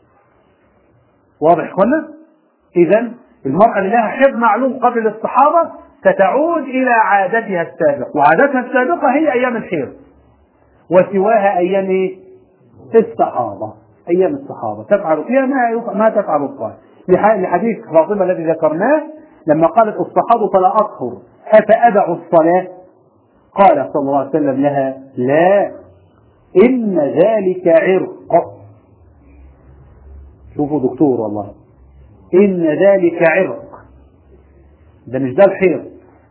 واضح يا إذا المرأة اللي لها حيض معلوم قبل الاستحاضة ستعود إلى عادتها السابقة وعادتها السابقة هي أيام الحيض وسواها أيام إيه؟ الصحابة أيام الصحابة تفعل فيها ما ما تفعل الطاهر لحديث فاطمة الذي ذكرناه لما قالت الصحابة فلا أطهر أفأدع الصلاة قال صلى الله عليه وسلم لها لا إن ذلك عرق شوفوا دكتور والله إن ذلك عرق ده مش ده الحيض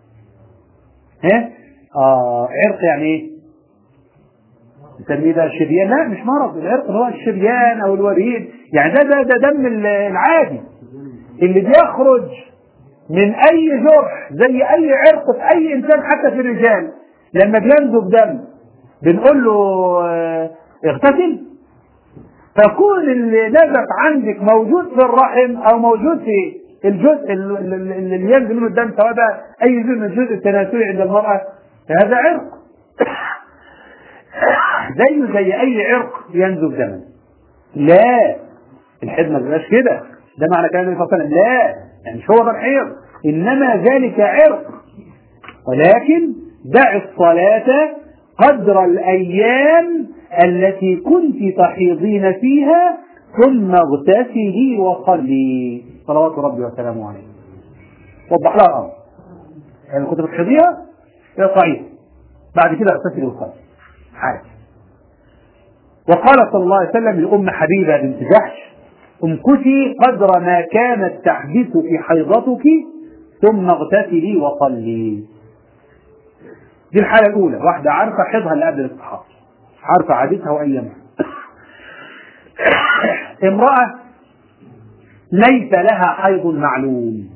ها آه عرق يعني ايه نسميه ده الشريان لا مش مرض العرق هو الشريان او الوريد يعني ده ده ده دم العادي اللي بيخرج من اي جرح زي اي عرق في اي انسان حتى في الرجال لما بينزف دم بنقول له اه اغتسل فكون اللي نزف عندك موجود في الرحم او موجود في الجزء اللي ينزل منه الدم سواء بقى اي جزء من الجزء التناسلي عند المراه فهذا عرق زيه زي اي عرق ينزل دما لا الحيض ما بيبقاش كده ده معنى كلام النبي صلى الله عليه وسلم لا يعني مش هو ده الحيض انما ذلك عرق ولكن دع الصلاه قدر الايام التي كنت تحيضين فيها ثم اغتسلي وصلي صلوات ربي وسلامه عليه وضح لها الامر يعني كنت بتحيضيها اقطعيها بعد كده اغتسلي وصلي عادي وقال صلى الله عليه وسلم لأم حبيبة بنت جحش امكثي قدر ما كانت تحدثك حيضتك ثم اغتسلي وصلي دي الحالة الأولى واحدة عارفة حيضها اللي قبل الاصطحاب عارفة عادتها وأيامها امرأة ليس لها حيض معلوم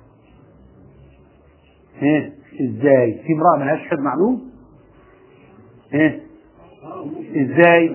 ايه ازاي في امرأة ملهاش حيض معلوم ايه ازاي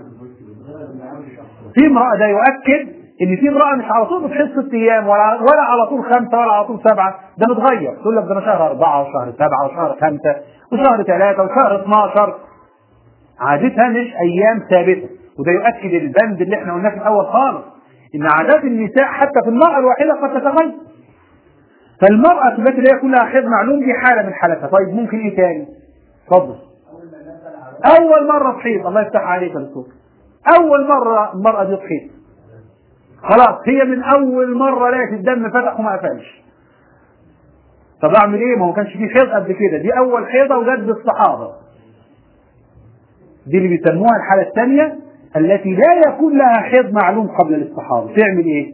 في امرأة ده يؤكد ان في امرأة مش على طول بتحس ست ايام ولا ولا على طول خمسة ولا على طول سبعة ده متغير تقول لك ده انا شهر أربعة وشهر سبعة وشهر خمسة وشهر ثلاثة وشهر 12 عادتها مش ايام ثابتة وده يؤكد البند اللي احنا قلناه في الاول خالص ان عادات النساء حتى في المرأة الواحدة قد تتغير فالمرأة التي لا يكون لها حيض معلوم دي حالة من حالتها طيب ممكن ايه تاني؟ اتفضل أول مرة تحيض الله يفتح عليك يا دكتور أول مرة المرأة دي تحيض خلاص هي من أول مرة لقت الدم فتح وما قفلش طب أعمل إيه؟ ما هو كانش فيه حيض قبل كده دي أول حيضة وجت بالصحابة دي اللي بيسموها الحالة الثانية التي لا يكون لها حيض معلوم قبل الاستحاضة تعمل إيه؟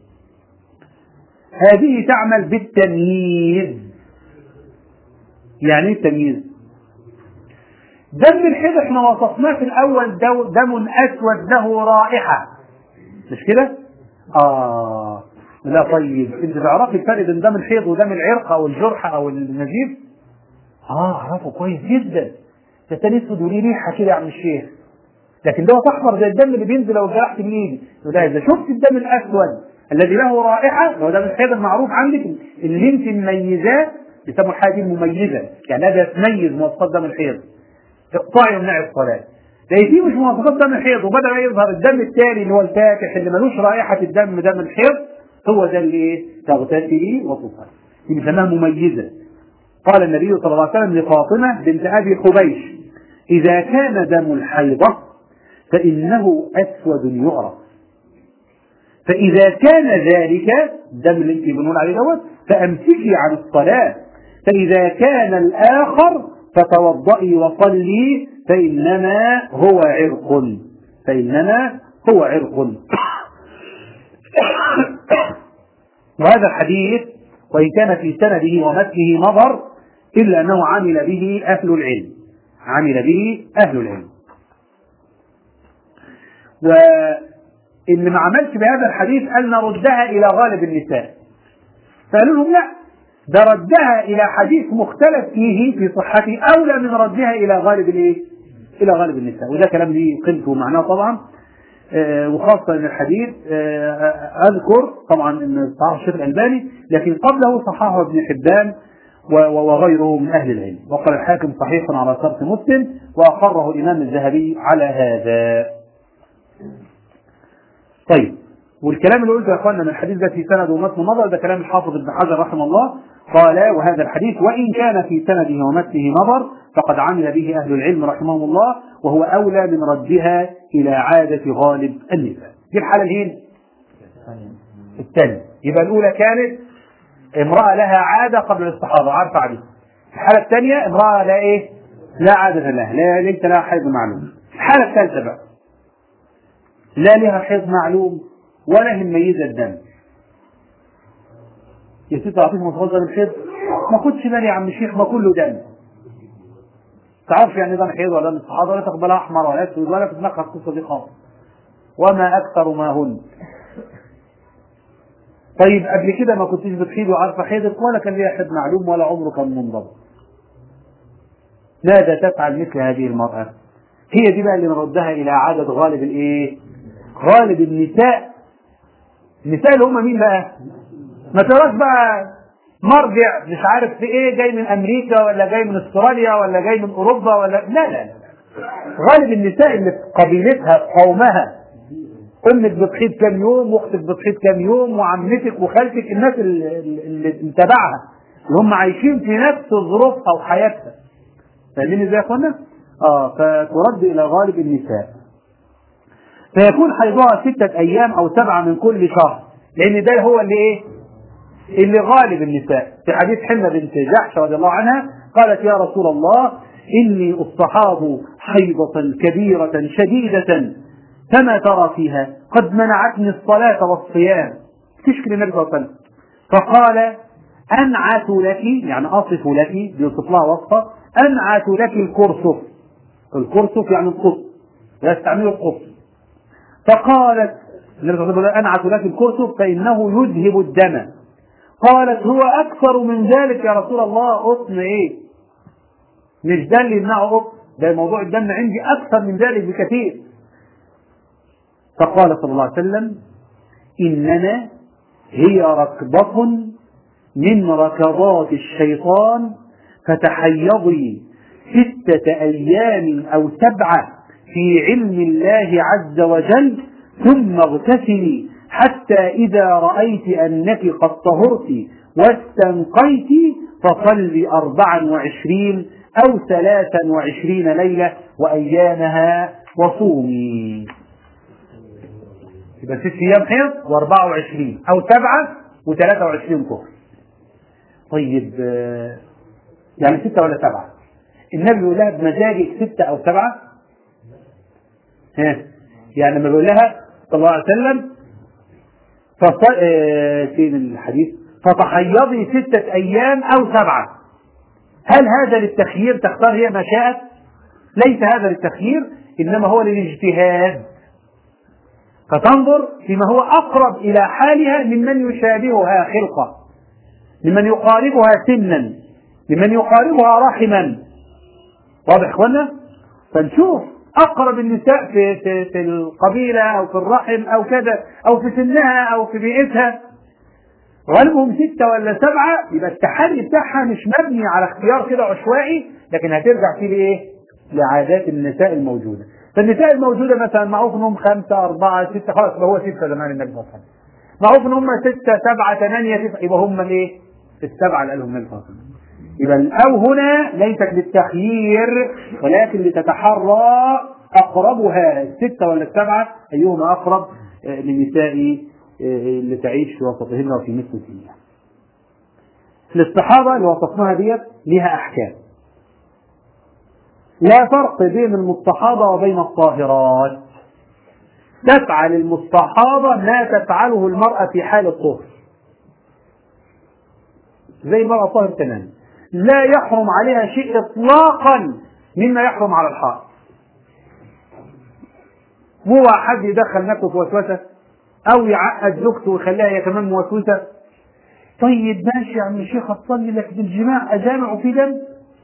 هذه تعمل بالتمييز يعني ايه التمييز؟ دم الحيض احنا وصفناه في الاول دم اسود له رائحه مش كده؟ اه لا طيب انت تعرفي الفرق بين دم الحيض ودم العرق او الجرح او النزيف؟ اه اعرفه كويس جدا ده تاني اسود وليه ريحه كده يا عم الشيخ لكن ده احمر زي الدم اللي بينزل لو جرحت بايدي وده اذا شفت الدم الاسود الذي له رائحه هو دم الحيض المعروف عندك اللي انت مميزاه بيسموا الحاجه دي مميزه يعني هذا تميز مواصفات دم الحيض اقطعي وامنعي الصلاه لان دي مش مواصفات دم الحيض وبدا يظهر الدم التاني اللي هو الفاتح اللي ملوش رائحه الدم دم الحيض هو ده اللي ايه تغتسلي وتصلي دي بنسميها مميزه قال النبي صلى الله عليه وسلم لفاطمه بنت ابي حبيش اذا كان دم الحيضه فانه اسود يعرف فاذا كان ذلك الدم اللي انت بنقول عليه دوت فامسكي عن الصلاه فاذا كان الاخر فتوضئي وصلي فإنما هو عرق فإنما هو عرق وهذا الحديث وإن كان في سنده ومتنه نظر إلا أنه عمل به أهل العلم عمل به أهل العلم واللي ما عملش بهذا الحديث أن نردها إلى غالب النساء فقالوا لهم لا ده ردها إلى حديث مختلف فيه في صحته أولى من ردها إلى غالب الإيه؟ إلى غالب النساء وده كلام ليه قيمته ومعناه طبعا آه وخاصة أن الحديث آه أذكر طبعا أن صححه الشيخ الألباني لكن قبله صححه ابن حبان وغيره من أهل العلم وقال الحاكم صحيح على شرط مسلم وأقره الإمام الذهبي على هذا طيب والكلام اللي قلته يا اخوانا من الحديث ده في سند ومتن نظر ده كلام الحافظ ابن حجر رحمه الله قال وهذا الحديث وان كان في سنده ومتنه نظر فقد عمل به اهل العلم رحمهم الله وهو اولى من ردها الى عاده غالب النساء. دي الحاله الهين الثانيه يبقى الاولى كانت امراه لها عاده قبل الاستحاضه عارفه عليها. الحاله الثانيه امراه لا ايه؟ لا عاده لها لا ليس لها حيض معلوم. الحاله الثالثه بقى لا لها حيض معلوم ولا هي مميزه الدم. يا ست اعطيك مصادر دم الحيض ما خدش بالي يا عم الشيخ ما كله دم. تعرفش يعني دم حيض ولا دم الصحابه ولا تقبلها احمر ولا اسود ولا في دماغها القصه دي خالص. وما اكثر ما هن. طيب قبل كده ما كنتش بتحيض وعارفه حيضك ولا كان ليها حيض معلوم ولا عمره كان منضبط. ماذا تفعل مثل هذه المرأة؟ هي دي بقى اللي نردها إلى عدد غالب الإيه؟ غالب النساء النساء اللي هم مين بقى؟ ما تراش بقى مرجع مش عارف في ايه جاي من امريكا ولا جاي من استراليا ولا جاي من اوروبا ولا لا لا لا غالب النساء اللي في قبيلتها قومها امك بتحيض كام يوم واختك بتحيض كام يوم وعمتك وخالتك الناس اللي, اللي تبعها اللي هم عايشين في نفس ظروفها وحياتها فاهمين ازاي يا اخوانا؟ اه فترد الى غالب النساء فيكون حيضها ستة أيام أو سبعة من كل شهر لأن ده هو اللي إيه؟ اللي غالب النساء في حديث حنة بنت جحش رضي الله عنها قالت يا رسول الله إني أصطحاب حيضة كبيرة شديدة فما ترى فيها قد منعتني الصلاة والصيام تشكي النبي صلى الله عليه وسلم فقال أنعت لك يعني أصف لك بيوصف لها وصفة أنعت لك الكرسف الكرسف يعني القص يستعملوا القص فقالت النبي صلى الله عليه وسلم أنعت لك الكرسف فإنه يذهب الدم قالت هو أكثر من ذلك يا رسول الله قطن إيه مش ده اللي يمنعه قطن ده موضوع الدم عندي أكثر من ذلك بكثير فقال صلى الله عليه وسلم إنما هي ركضة من ركضات الشيطان فتحيضي ستة أيام أو سبعة في علم الله عز وجل ثم اغتسلي حتى إذا رأيت أنك قد طهرت واستنقيت فصلي أربعا وعشرين أو ثلاثا وعشرين ليلة وأيامها وصومي يبقى ست أيام حيض وأربعة وعشرين أو سبعة وثلاثة وعشرين طهر طيب يعني ستة ولا سبعة النبي يقول لها بمزاجك ستة أو سبعة ها يعني لما بيقول لها صلى الله عليه وسلم فصل... آه... فين الحديث فتحيضي ستة أيام أو سبعة هل هذا للتخيير تختار هي ما شاءت ليس هذا للتخيير إنما هو للاجتهاد فتنظر فيما هو أقرب إلى حالها ممن يشابهها خلقة ممن يقاربها سنا ممن يقاربها رحما واضح اخوانا فنشوف اقرب النساء في, في, في القبيله او في الرحم او كذا او في سنها او في بيئتها غالبهم ستة ولا سبعة يبقى التحري بتاعها مش مبني على اختيار كده عشوائي لكن هترجع فيه لإيه؟ لعادات النساء الموجودة. فالنساء الموجودة مثلا معروف إنهم خمسة أربعة ستة خلاص هو ستة زمان النبي صلى الله عليه وسلم. معروف إن هم ستة سبعة ثمانية تسعة يبقى هم الإيه؟ السبعة اللي قالهم النبي صلى الله عليه وسلم. يبقى الأو هنا ليست للتخيير ولكن لتتحرى أقربها الستة ولا السبعة أيهما أقرب للنساء اللي تعيش في وسطهن وفي مثل سنها. الاستحاضة اللي وصفناها ديت لها أحكام. لا فرق بين المستحاضة وبين الطاهرات. تفعل المستحاضة ما تفعله المرأة في حال الطهر. زي المرأة الطاهر تماما. لا يحرم عليها شيء إطلاقا مما يحرم على الحائض. هو حد يدخل نفسه في وسوسة او يعقد زوجته ويخليها هي كمان موسوسه طيب ماشي يا عم الشيخ اصلي لك بالجماع اجامع في دم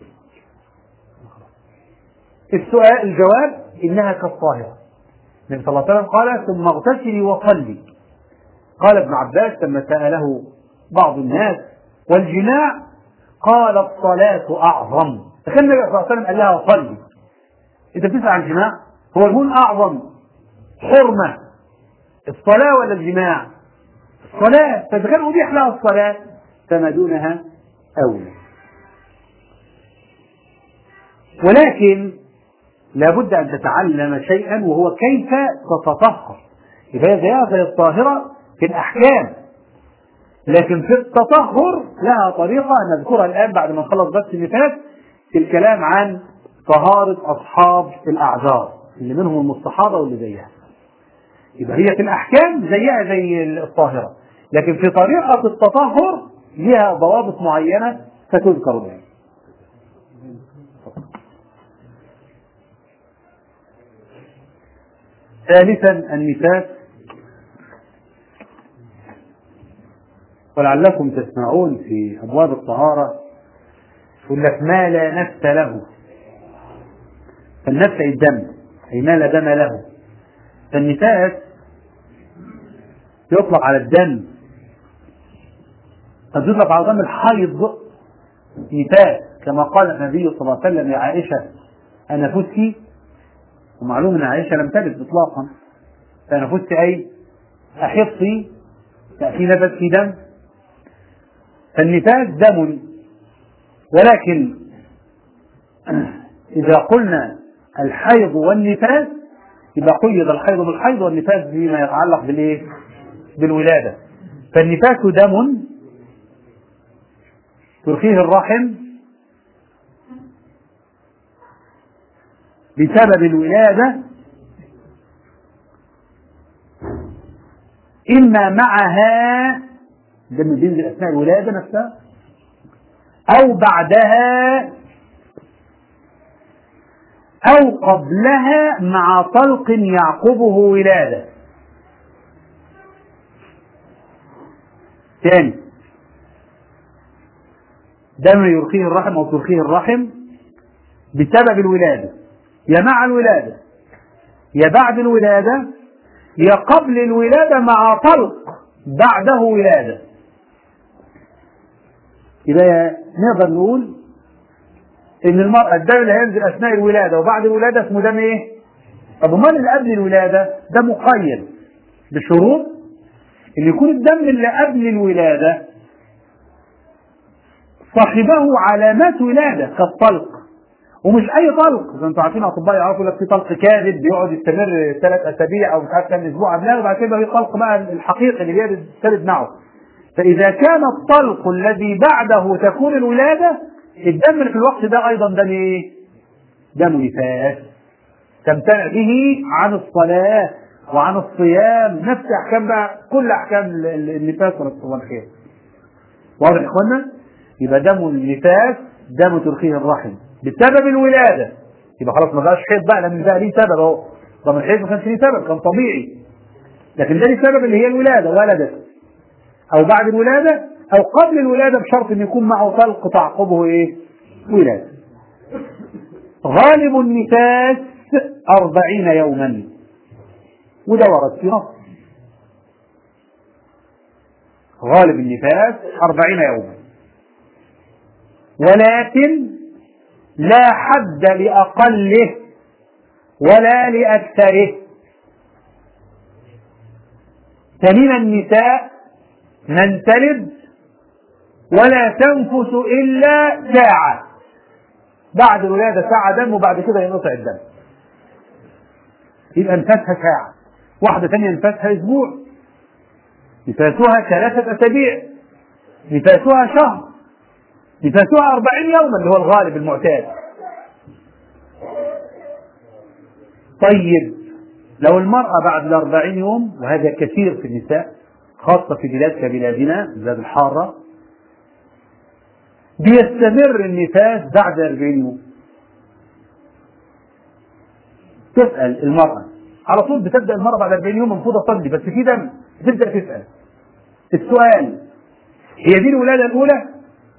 السؤال الجواب انها كالطاهره النبي صلى الله عليه وسلم قال ثم اغتسلي وصلي قال ابن عباس لما ساله بعض الناس والجماع قال الصلاة أعظم فكان النبي صلى الله عليه وسلم قال لها صلي أنت بتسأل عن الجماع هو المون أعظم حرمة الصلاة ولا الجماع؟ الصلاة فإذا كان أبيح لها الصلاة فما دونها أولى. ولكن لابد أن تتعلم شيئا وهو كيف تتطهر. يبقى هي زيها زي الطاهرة في الأحكام. لكن في التطهر لها طريقة نذكرها الآن بعد ما نخلص بس النفاس في الكلام عن طهارة أصحاب الأعذار اللي منهم المستحاضة واللي زيها. يبقى هي في الأحكام زيها زي الطاهرة لكن في طريقة التطهر لها ضوابط معينة ستذكر بها ثالثا النفاس ولعلكم تسمعون في أبواب الطهارة يقول لك ما لا نفس له فالنفس الدم أي ما لا دم له فالنفاس يطلق على الدم قد يطلق على دم الحيض نفاس كما قال النبي صلى الله عليه وسلم يا عائشة أنا فتي ومعلوم أن عائشة لم تلد إطلاقا فأنا فتي أي أحطي تأتي نبت في دم فالنفاس دم ولكن إذا قلنا الحيض والنفاس يبقى قيد الحيض بالحيض والنفاس فيما يتعلق بالايه؟ بالولاده. فالنفاس دم ترخيه الرحم بسبب الولاده اما معها دم بينزل اثناء الولاده نفسها او بعدها أو قبلها مع طلق يعقبه ولادة ثاني دم يرخيه الرحم أو ترخيه الرحم بسبب الولادة يا مع الولادة يا بعد الولادة يا قبل الولادة مع طلق بعده ولادة يبقى نقدر نقول ان المرأة الدم اللي هينزل اثناء الولادة وبعد الولادة اسمه دم ايه؟ طب امال اللي قبل الولادة ده مقيد بشروط ان يكون الدم اللي قبل الولادة صاحبه علامات ولادة كالطلق ومش اي طلق زي انتم عارفين اطباء يعرفوا لك في طلق كاذب بيقعد يستمر ثلاث اسابيع او مش عارف كام اسبوع قبلها وبعد كده في طلق بقى الحقيقي اللي بيرد ثالث معه فاذا كان الطلق الذي بعده تكون الولاده الدم اللي في الوقت ده ايضا دم ايه؟ دم نفاس تمتنع به عن الصلاه وعن الصيام نفس احكام بقى كل احكام النفاس والخير واضح يا اخوانا؟ يبقى دم النفاس دم ترخيه الرحم بسبب الولاده يبقى خلاص ما بقاش حيض بقى لان بقى ليه سبب اهو طب الحيض ما كانش ليه سبب كان طبيعي لكن ده لسبب اللي هي الولادة ولدت أو بعد الولادة أو قبل الولادة بشرط أن يكون معه طلق تعقبه إيه؟ ولادة غالب النفاس أربعين يوما وده ورد في نص غالب النفاس أربعين يوما ولكن لا حد لأقله ولا لأكثره فمن النساء من تلد ولا تنفس إلا ساعة بعد الولادة ساعة دم وبعد كده ينقطع الدم يبقى نفسها ساعة واحدة ثانية نفسها أسبوع نفاسها ثلاثة أسابيع نفاسها شهر نفاسها أربعين يوما اللي هو الغالب المعتاد طيب لو المرأة بعد الأربعين يوم وهذا كثير في النساء خاصة في بلاد كبلادنا البلاد الحارة بيستمر النفاس بعد أربعين يوم تسأل المرأة على طول بتبدأ المرأة بعد 40 يوم المفروض أصلي بس في دم بتبدأ تسأل السؤال هي دي الولادة الأولى؟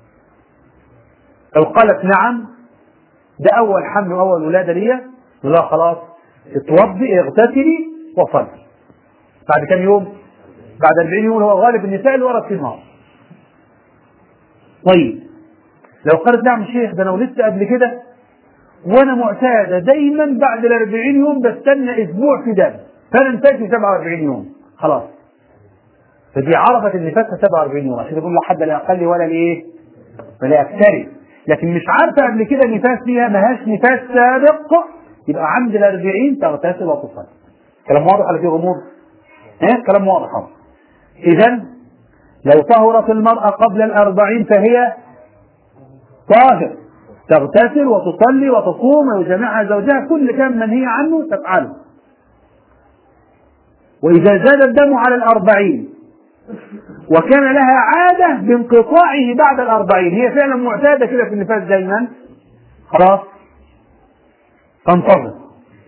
لو قالت نعم ده أول حمل وأول ولادة ليا لا خلاص اتوضي اغتسلي وصلي بعد كم يوم؟ بعد 40 يوم هو غالب النساء اللي ورد في النار طيب لو قالت نعم شيخ ده انا ولدت قبل كده وانا معتاده دايما بعد ال 40 يوم بستنى اسبوع في دم فانا انتهت في 47 يوم خلاص فدي عرفت ان فاتها 47 يوم عشان يقول لا حد لا اقل ولا لايه؟ ولا اكثر لكن مش عارفه قبل كده نفاس فيها ماهاش نفاس سابق يبقى عند ال 40 تغتسل وتصلي كلام واضح ولا فيه غموض؟ ها كلام واضح اهو اذا لو طهرت المرأة قبل الأربعين فهي طاهر تغتسل وتصلي وتصوم ويجامعها زوجها كل كان منهي عنه تفعله وإذا زاد الدم على الأربعين وكان لها عادة بانقطاعه بعد الأربعين هي فعلا معتادة كده في النفاس دايما خلاص تنتظر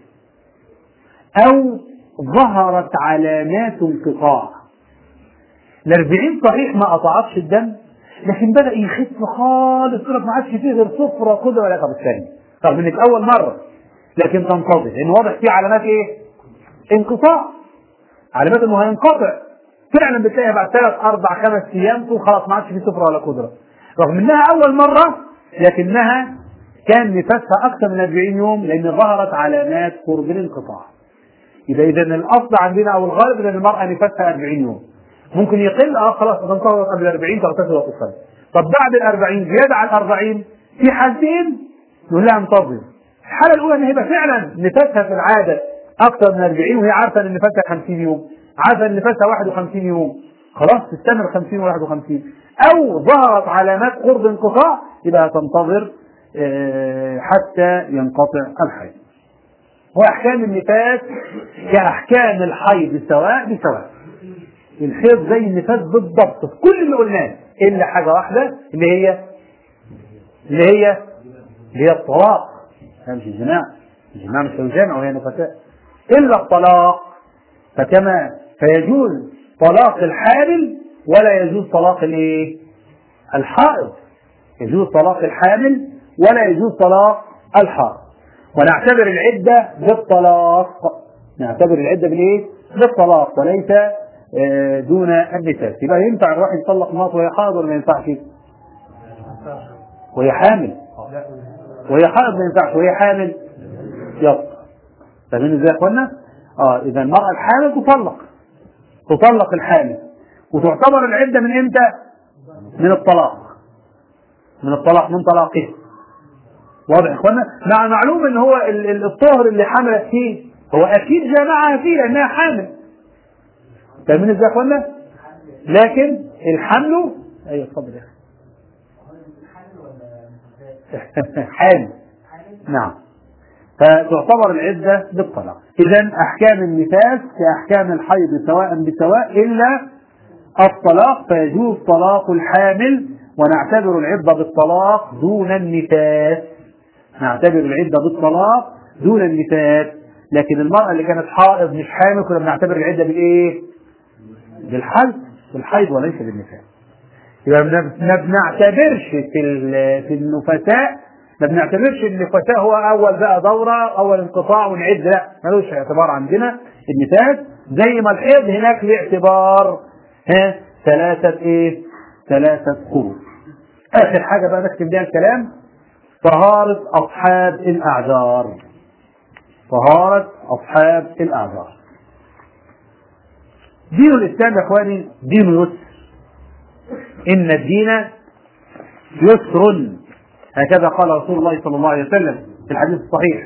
أو ظهرت علامات انقطاع الأربعين صحيح ما قطعتش الدم لكن بدأ يخف خالص يقول لك ما عادش فيه غير صفرة كده ولا طب الثاني طب انك أول مرة لكن تنتظر لأن واضح فيه علامات إيه؟ انقطاع علامات إنه هينقطع فعلا بتلاقيها بعد ثلاث أربع خمس أيام تقول خلاص ما عادش فيه صفرة ولا قدرة رغم إنها أول مرة لكنها كان نفاسها أكثر من 40 يوم لأن ظهرت علامات قرب الانقطاع يبقى إذا الأصل عندنا أو الغالب أن المرأة نفاسها 40 يوم ممكن يقل اه خلاص تنتظر قبل 40 تغتسل وتصلي طب بعد ال 40 زياده عن 40 في حالتين نقول لها انتظر الحاله الاولى ان هيبقى فعلا نفاسها في العاده اكثر من 40 وهي عارفه ان نفاسها 50 يوم عارفه ان نفاسها 51 يوم خلاص تستمر 50 و51 او ظهرت علامات قرب انقطاع يبقى تنتظر حتى ينقطع الحيض واحكام النفاس كاحكام الحيض سواء بسواء الحيض زي النفاس بالضبط في كل اللي قلناه الا حاجه واحده اللي هي اللي هي اللي هي الطلاق ده مش الجماع الجماع مش الجامع وهي نفساء الا الطلاق فكما فيجوز طلاق الحامل ولا يجوز طلاق الايه؟ الحائض يجوز طلاق الحامل ولا يجوز طلاق الحائض ونعتبر العدة بالطلاق نعتبر العدة بالايه؟ بالطلاق وليس دون النفاس يبقى ينفع الواحد يطلق مراته وهي حائض ولا ما ينفعش؟ وهي حامل وهي حائض ما ينفعش وهي حامل يلا فاهمين ازاي يا اخوانا؟ اه اذا المرأة الحامل تطلق تطلق الحامل وتعتبر العدة من امتى؟ من الطلاق من الطلاق من طلاقه واضح يا اخوانا؟ مع معلوم ان هو الطهر اللي حملت فيه هو اكيد جامعها فيه لانها حامل فاهمين ازاي يا اخوانا؟ لكن الحمل ايوه اتفضل يا اخي حامل نعم فتعتبر العدة بالطلاق إذا أحكام النفاس كأحكام الحيض سواء بسواء إلا الطلاق فيجوز طلاق الحامل ونعتبر العدة بالطلاق دون النفاس نعتبر العدة بالطلاق دون النفاس لكن المرأة اللي كانت حائض مش حامل كنا بنعتبر العدة بالايه؟ بالحيض بالحيض وليس بالنفاس يبقى ما بنعتبرش في في النفساء ما بنعتبرش النفساء هو اول بقى دوره اول انقطاع ونعد لا ملوش اعتبار عندنا النفاس زي ما الحيض هناك له اعتبار ها ثلاثة ايه؟ ثلاثة قرون. آخر حاجة بقى نختم بيها الكلام طهارة أصحاب الأعذار. طهارة أصحاب الأعذار. دين الإسلام يا إخواني دين يسر. إن الدين يسر هكذا قال رسول الله صلى الله عليه وسلم في الحديث الصحيح.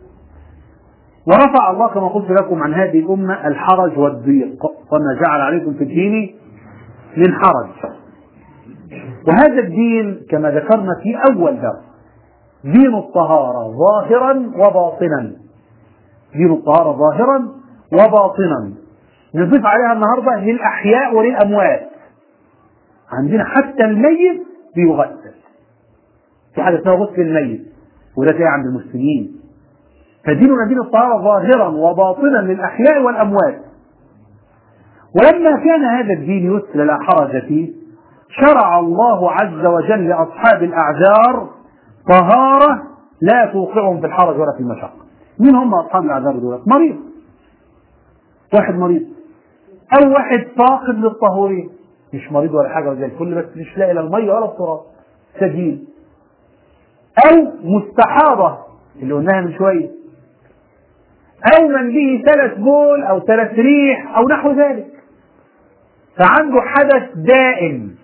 ورفع الله كما قلت لكم عن هذه الأمة الحرج والضيق وما جعل عليكم في الدين من حرج وهذا الدين كما ذكرنا في أول درس دين الطهارة ظاهرا وباطنا دين الطهارة ظاهرا وباطنا نضيف عليها النهاردة للأحياء وللأموات عندنا حتى الميت بيغسل في حاجة اسمها غسل الميت وده تلاقي عند المسلمين فديننا دين الطهارة ظاهرا وباطنا للأحياء والأموات ولما كان هذا الدين يسر لا حرج فيه شرع الله عز وجل لأصحاب الأعذار طهارة لا توقعهم في الحرج ولا في المشقة مين هم أصحاب الأعذار دول؟ مريض واحد مريض أو واحد فاقد للطهورين مش مريض ولا حاجة زي الفل بس مش لاقي لا المية ولا التراب سجين أو مستحاضة اللي قلناها من شوية أو من به ثلاث بول أو ثلاث ريح أو نحو ذلك فعنده حدث دائم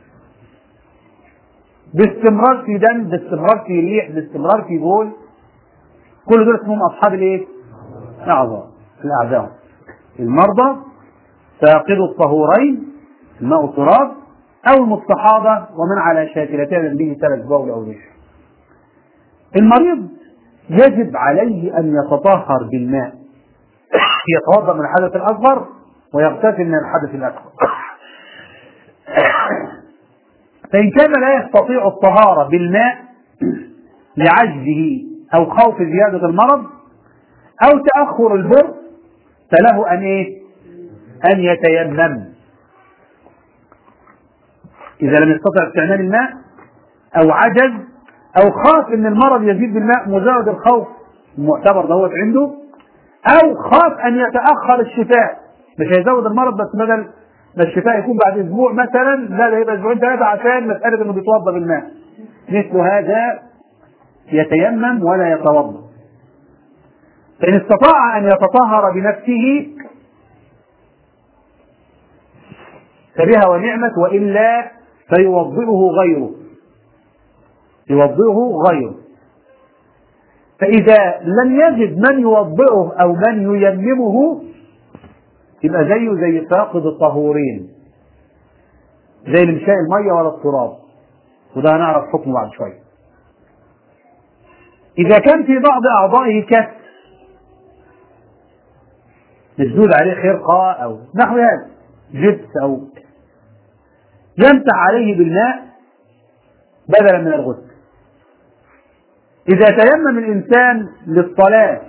باستمرار في دم باستمرار في ريح باستمرار في بول كل دول اسمهم أصحاب الإيه؟ الأعذار الأعذار المرضى فاقدوا الطهورين الماء والتراب أو المستحاضة ومن على شاكلتين به ثلاث بول أو ريح المريض يجب عليه أن يتطهر بالماء يتوضأ من الحدث الأصغر ويغتسل من الحدث الأكبر فإن كان لا يستطيع الطهارة بالماء لعجزه أو خوف زيادة المرض أو تأخر البر فله أن إيه؟ أن يتيمم إذا لم يستطع استعمال الماء أو عجز أو خاف أن المرض يزيد بالماء مجرد الخوف المعتبر دوت عنده أو خاف أن يتأخر الشفاء مش هيزود المرض بس بدل ما الشفاء يكون بعد أسبوع مثلا لا ده يبقى أسبوعين ثلاثة عشان مسألة إنه بيتوضأ بالماء مثل هذا يتيمم ولا يتوضأ فإن استطاع أن يتطهر بنفسه فبها ونعمت وإلا فيوضئه غيره يوضئه غيره فإذا لم يجد من يوضئه أو من ييممه يبقى زيه زي فاقد الطهورين زي اللي مش لاقي المية ولا التراب وده هنعرف حكمه بعد شوية إذا كان في بعض أعضائه كسر مسدود عليه خرقة أو نحو هذا جبس أو يمسح عليه بالماء بدلا من الغسل إذا تيمم الإنسان للصلاة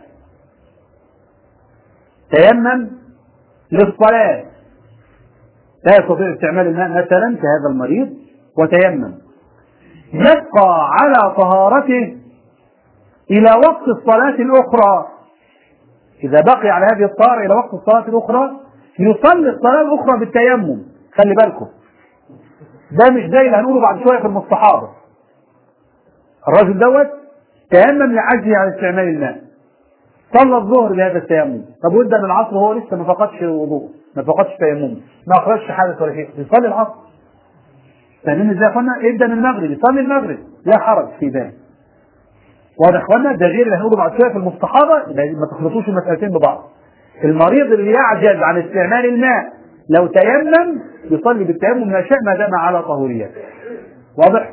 تيمم للصلاة لا يستطيع استعمال الماء مثلا كهذا المريض وتيمم يبقى على طهارته إلى وقت الصلاة الأخرى إذا بقي على هذه الطهارة إلى وقت الصلاة الأخرى يصلي الصلاة الأخرى بالتيمم خلي بالكم ده مش زي اللي هنقوله بعد شوية في المستحاضة الراجل دوت تيمم لعجزه عن استعمال الماء صلى الظهر بهذا التيمم طب وده من العصر وهو لسه ما فقدش وضوء ما فقدش تيمم ما اخرجش حدث ولا شيء يصلي العصر فاهمين ازاي يا اخوانا ابدا من المغرب يصلي المغرب لا حرج في ذلك واضح يا اخوانا ده غير اللي هنقوله بعد شويه في المستحاضه ما تخلطوش المسالتين ببعض المريض اللي يعجز عن استعمال الماء لو تيمم يصلي بالتيمم ما شاء ما دام على طهوريته واضح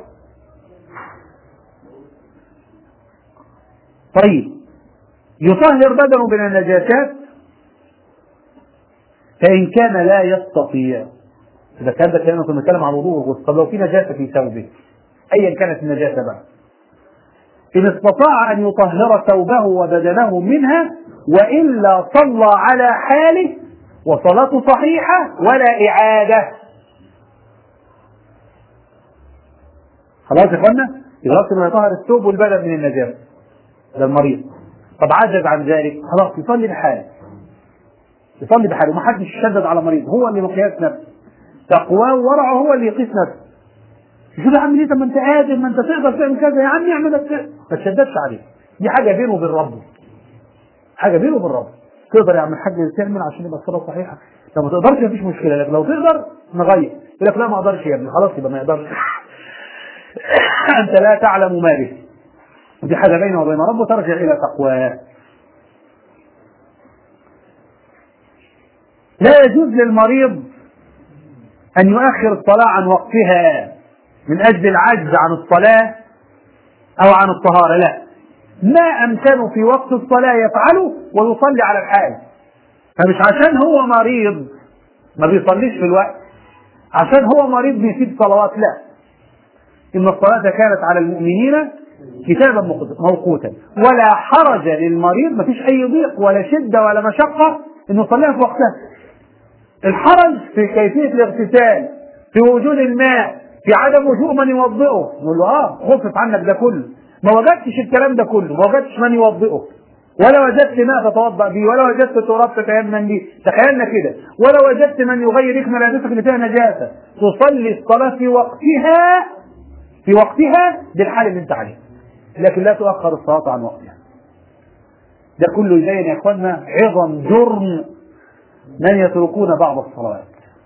طيب يطهر بدنه من النجاسات فإن كان لا يستطيع إذا كان ده كلام كنا بنتكلم عن وضوء الغسل طب لو في نجاسة في ثوبه أيا كانت النجاسة بقى إن استطاع أن يطهر ثوبه وبدنه منها وإلا صلى على حاله وصلاته صحيحة ولا إعادة خلاص يا اخوانا يغسل ويطهر الثوب والبدن من النجاسة ده المريض طب عجز عن ذلك خلاص يصلي بحاله يصلي بحاله ما حدش يشدد على مريض هو اللي مقياس نفسه تقواه وورعه هو اللي يقيس نفسه شوف يا عم ليه طب ما انت قادر ما انت تقدر تعمل كذا يا عم اعمل كذا ما تشددش عليه دي حاجه بينه وبين ربه حاجه بينه وبين ربه تقدر يا عم الحاج تعمل عشان يبقى الصلاه صحيحه لو ما تقدرش مفيش مشكله لكن لو تقدر نغير يقول لك لا ما اقدرش يا ابني خلاص يبقى ما يقدرش انت لا تعلم ما به ودي حاجه بينه وبين ربه ترجع الى تقواه لا يجوز للمريض ان يؤخر الصلاه عن وقتها من اجل العجز عن الصلاه او عن الطهاره لا ما امكنه في وقت الصلاه يفعله ويصلي على الحال فمش عشان هو مريض ما بيصليش في الوقت عشان هو مريض بيسيب صلوات لا ان الصلاه كانت على المؤمنين كتابا موقوتا ولا حرج للمريض ما فيش اي ضيق ولا شده ولا مشقه انه يصليها في وقتها الحرج في كيفيه الاغتسال في وجود الماء في عدم وجود من يوضئه نقول له اه خفف عنك ده كله ما وجدتش الكلام ده كله ما وجدتش من يوضئه ولا وجدت ماء تتوضا به ولا وجدت تراب تتيمم به تخيلنا كده ولا وجدت من يغير ريح ملابسك اللي فيها نجاسه تصلي الصلاه في وقتها في وقتها بالحال اللي انت عليه لكن لا تؤخر الصلاه عن وقتها ده كله يبين يا اخوانا عظم جرم من يتركون بعض الصلوات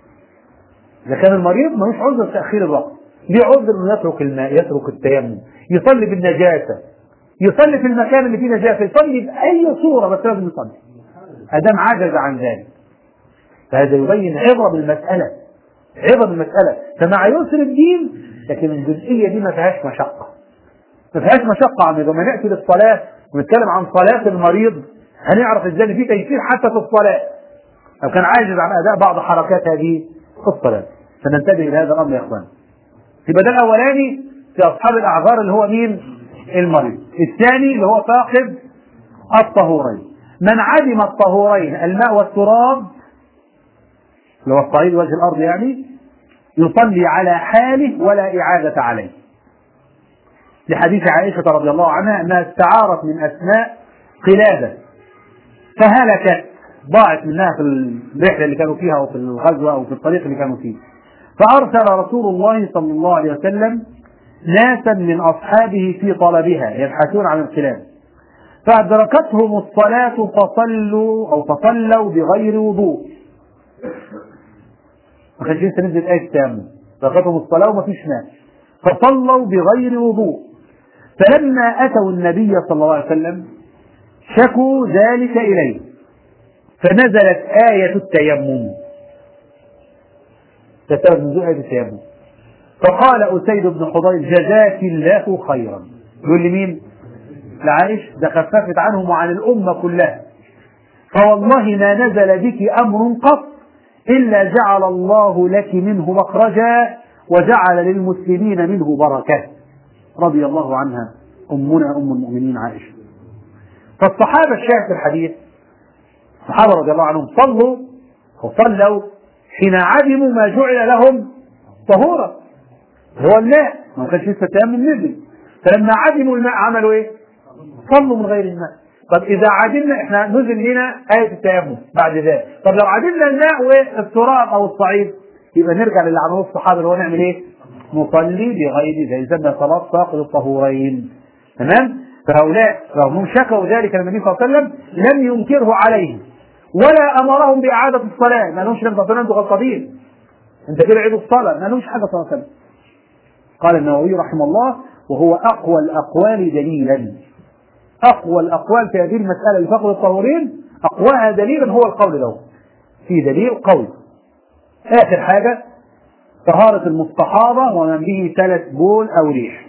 اذا كان المريض ملوش عذر تاخير الوقت ليه عذر انه يترك الماء يترك التيمم يصلي بالنجاسه يصلي في المكان اللي فيه نجاسه يصلي باي صوره بس لازم يصلي ادام عجز عن ذلك فهذا يبين عظم المساله عظم المساله فمع يسر الدين لكن الجزئيه دي ما فيهاش مشقه ما فيهاش مشقه عم لما ناتي للصلاه ونتكلم عن صلاه المريض هنعرف ازاي ان في تيسير حتى في الصلاه لو كان عاجز عن اداء بعض حركات هذه الصلاه فننتبه الى هذا الامر يا اخوان يبقى ده الاولاني في اصحاب الاعذار اللي هو مين؟ المريض الثاني اللي هو فاقد الطهورين من عدم الطهورين الماء والتراب اللي هو الصعيد وجه الارض يعني يصلي على حاله ولا اعاده عليه لحديث عائشه رضي الله عنها انها استعارت من اسماء قلاده فهلكت ضاعت منها في الرحله اللي كانوا فيها او في الغزوه او في الطريق اللي كانوا فيه فارسل رسول الله صلى الله عليه وسلم ناسا من اصحابه في طلبها يبحثون عن القلاد فادركتهم الصلاه فصلوا او فصلوا بغير وضوء ما كانش لسه نزلت ايه التيمم ادركتهم الصلاه وما فيش ماء فصلوا بغير وضوء فلما اتوا النبي صلى الله عليه وسلم شكوا ذلك اليه فنزلت آية التيمم تسبب نزول آية التيمم فقال أسيد بن حضير جزاك الله خيرا يقول لمين؟ لعائش ده خففت عنهم وعن الأمة كلها فوالله ما نزل بك أمر قط إلا جعل الله لك منه مخرجا وجعل للمسلمين منه بركة رضي الله عنها أمنا أم المؤمنين عائشة فالصحابة الشاهد في الحديث الصحابة رضي الله عنهم صلوا وصلوا حين عدموا ما جعل لهم طهورا هو الماء ما كانش لسه التيمم نزل فلما عدموا الماء عملوا ايه؟ صلوا من غير الماء طب اذا عدمنا احنا نزل هنا آية التيمم بعد ذلك طب لو عدمنا الماء والتراب او الصعيد يبقى نرجع للي عملوه الصحابة اللي هو نعمل ايه؟ نصلي بغير زي يسمى صلاة فاقد الطهورين تمام؟ فهؤلاء رغم شكوا ذلك للنبي صلى الله عليه وسلم لم ينكره عليهم ولا امرهم باعاده الصلاه ما لهمش لم انتوا غلطانين انت كده عيد الصلاه ما لهمش حاجه صلى الله عليه وسلم قال النووي رحمه الله وهو اقوى الاقوال دليلا اقوى الاقوال في هذه المساله لفقد الطهورين اقواها دليلا هو القول له في دليل قول اخر حاجه طهاره المستحاضه ومن به ثلاث بول او ريح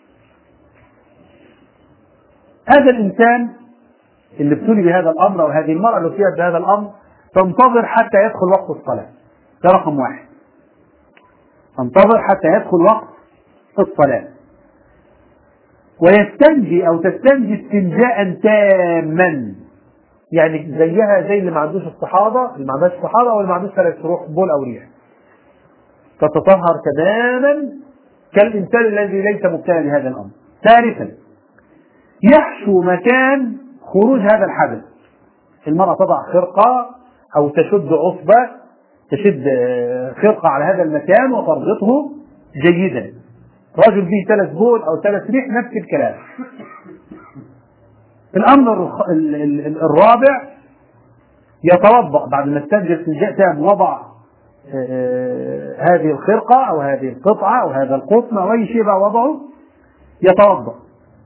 هذا الانسان اللي ابتلي بهذا الامر او هذه المراه اللي ابتليت بهذا الامر تنتظر حتى يدخل وقت الصلاه ده رقم واحد تنتظر حتى يدخل وقت الصلاه ويستنجي او تستنجي استنجاء تاما يعني زيها زي اللي ما عندوش الصحابة اللي ما عندهاش الصحابة واللي ما عندوش ثلاث روح بول أو ريح تتطهر تماما كالإنسان الذي ليس مبتلى بهذا الأمر ثالثا يحشو مكان خروج هذا الحدث المرأة تضع خرقة أو تشد عصبة تشد خرقة على هذا المكان وتربطه جيدا رجل فيه ثلاث بول أو ثلاث ريح نفس الكلام الأمر الرابع يتوضأ بعد ما استنجى استنجاء تام وضع هذه الخرقة أو هذه القطعة أو هذا القطن أو أي شيء بقى وضعه يتوضأ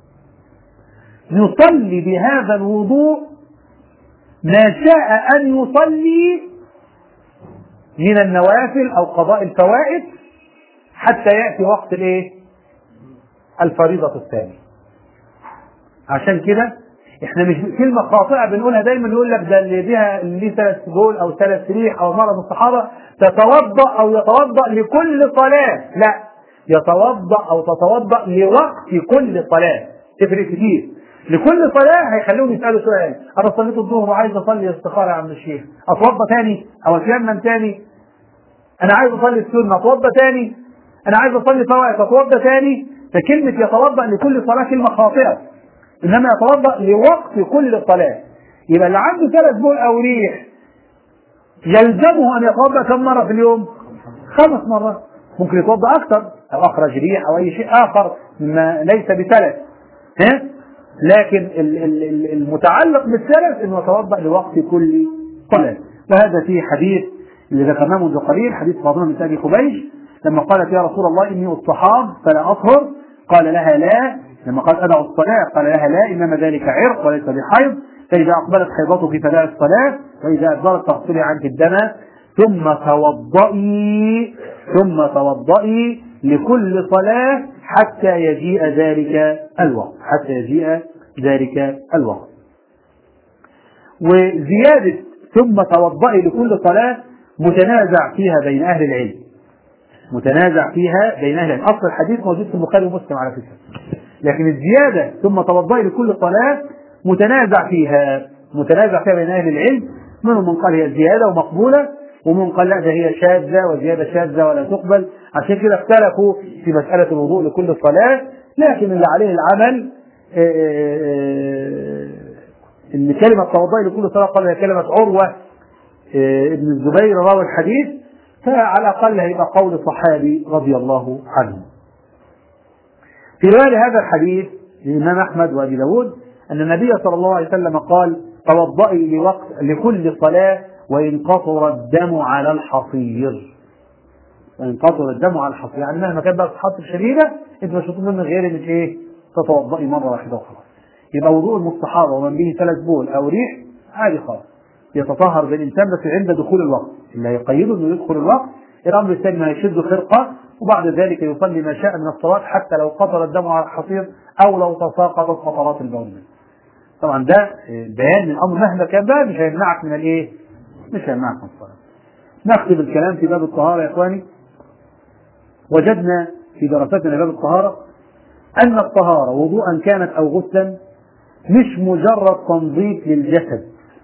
يصلي بهذا الوضوء ما شاء أن يصلي من النوافل أو قضاء الفوائد حتى يأتي وقت الإيه؟ الفريضة الثانية. عشان كده احنا مش كلمة خاطئة بنقولها دايما يقول لك ده اللي بيها اللي ليه ثلاث جول أو ثلاث ريح أو مرة من الصحابة تتوضأ أو يتوضأ لكل صلاة، لا يتوضأ أو تتوضأ لوقت كل صلاة، تفرق كتير. لكل صلاة هيخليهم يسألوا سؤال أنا صليت الظهر وعايز أصلي استخارة يا عم الشيخ أتوضى تاني أو أتيمم تاني أنا عايز أصلي السنة أتوضى تاني أنا عايز أصلي فوائد أتوضى تاني فكلمة يتوضأ لكل صلاة كلمة خاطئة إنما يتوضأ لوقت كل صلاة يبقى اللي عنده ثلاث بول أو ريح يلزمه أن يتوضأ كم مرة في اليوم؟ خمس مرات ممكن يتوضأ أكثر أو أخرج ريح أو أي شيء آخر مما ليس بثلث ها؟ لكن المتعلق بالثلث انه يتوضا لوقت كل صلاه وهذا في حديث اللي ذكرناه منذ قليل حديث فاطمه بنت ابي خبيش لما قالت يا رسول الله اني الصحاب فلا اطهر قال لها لا لما قال ادع الصلاه قال لها لا انما ذلك عرق وليس بحيض فاذا اقبلت حيضتك فدع الصلاه واذا ادبرت فاغسلي عنك الدم ثم توضئي ثم توضئي لكل صلاه حتى يجيء ذلك الوقت حتى يجيء ذلك الوقت وزيادة ثم توضئي لكل صلاة متنازع فيها بين أهل العلم متنازع فيها بين أهل العلم أصل الحديث موجود في البخاري ومسلم على فكرة لكن الزيادة ثم توضئي لكل صلاة متنازع فيها متنازع فيها بين أهل العلم منهم من قال هي زيادة ومقبولة ومن قال لا ده هي شاذة وزيادة شاذة ولا تقبل عشان كده اختلفوا في مسألة الوضوء لكل صلاة لكن اللي عليه العمل ان كلمة توضئ لكل صلاة قال هي كلمة عروة ابن الزبير راوي الحديث فعلى الأقل هيبقى قول صحابي رضي الله عنه. في رواية هذا الحديث للإمام أحمد وأبي داود أن النبي صلى الله عليه وسلم قال توضئي لوقت لكل صلاة وإن قطر الدم على الحصير وإن قطر الدم على الحصير يعني مهما كان بقى الصحات شديدة أنت مش هتطلب من غير إنك إيه تتوضئي مرة واحدة وخلاص يبقى وضوء المستحاضة ومن به ثلاث بول أو ريح عادي خالص يتطهر بالإنسان بس عند دخول الوقت اللي هيقيده إنه يدخل الوقت الأمر الثاني ما يشد خرقة وبعد ذلك يصلي ما شاء من الصلاة حتى لو قطر الدم على الحصير أو لو تساقطت قطرات البول طبعا ده بيان من الأمر مهما كان بقى مش هيمنعك من الإيه؟ مش هيمنعك من الصلاة نختم الكلام في باب الطهارة يا إخواني وجدنا في دراستنا باب الطهارة أن الطهارة وضوءا كانت أو غسلا مش مجرد تنظيف للجسد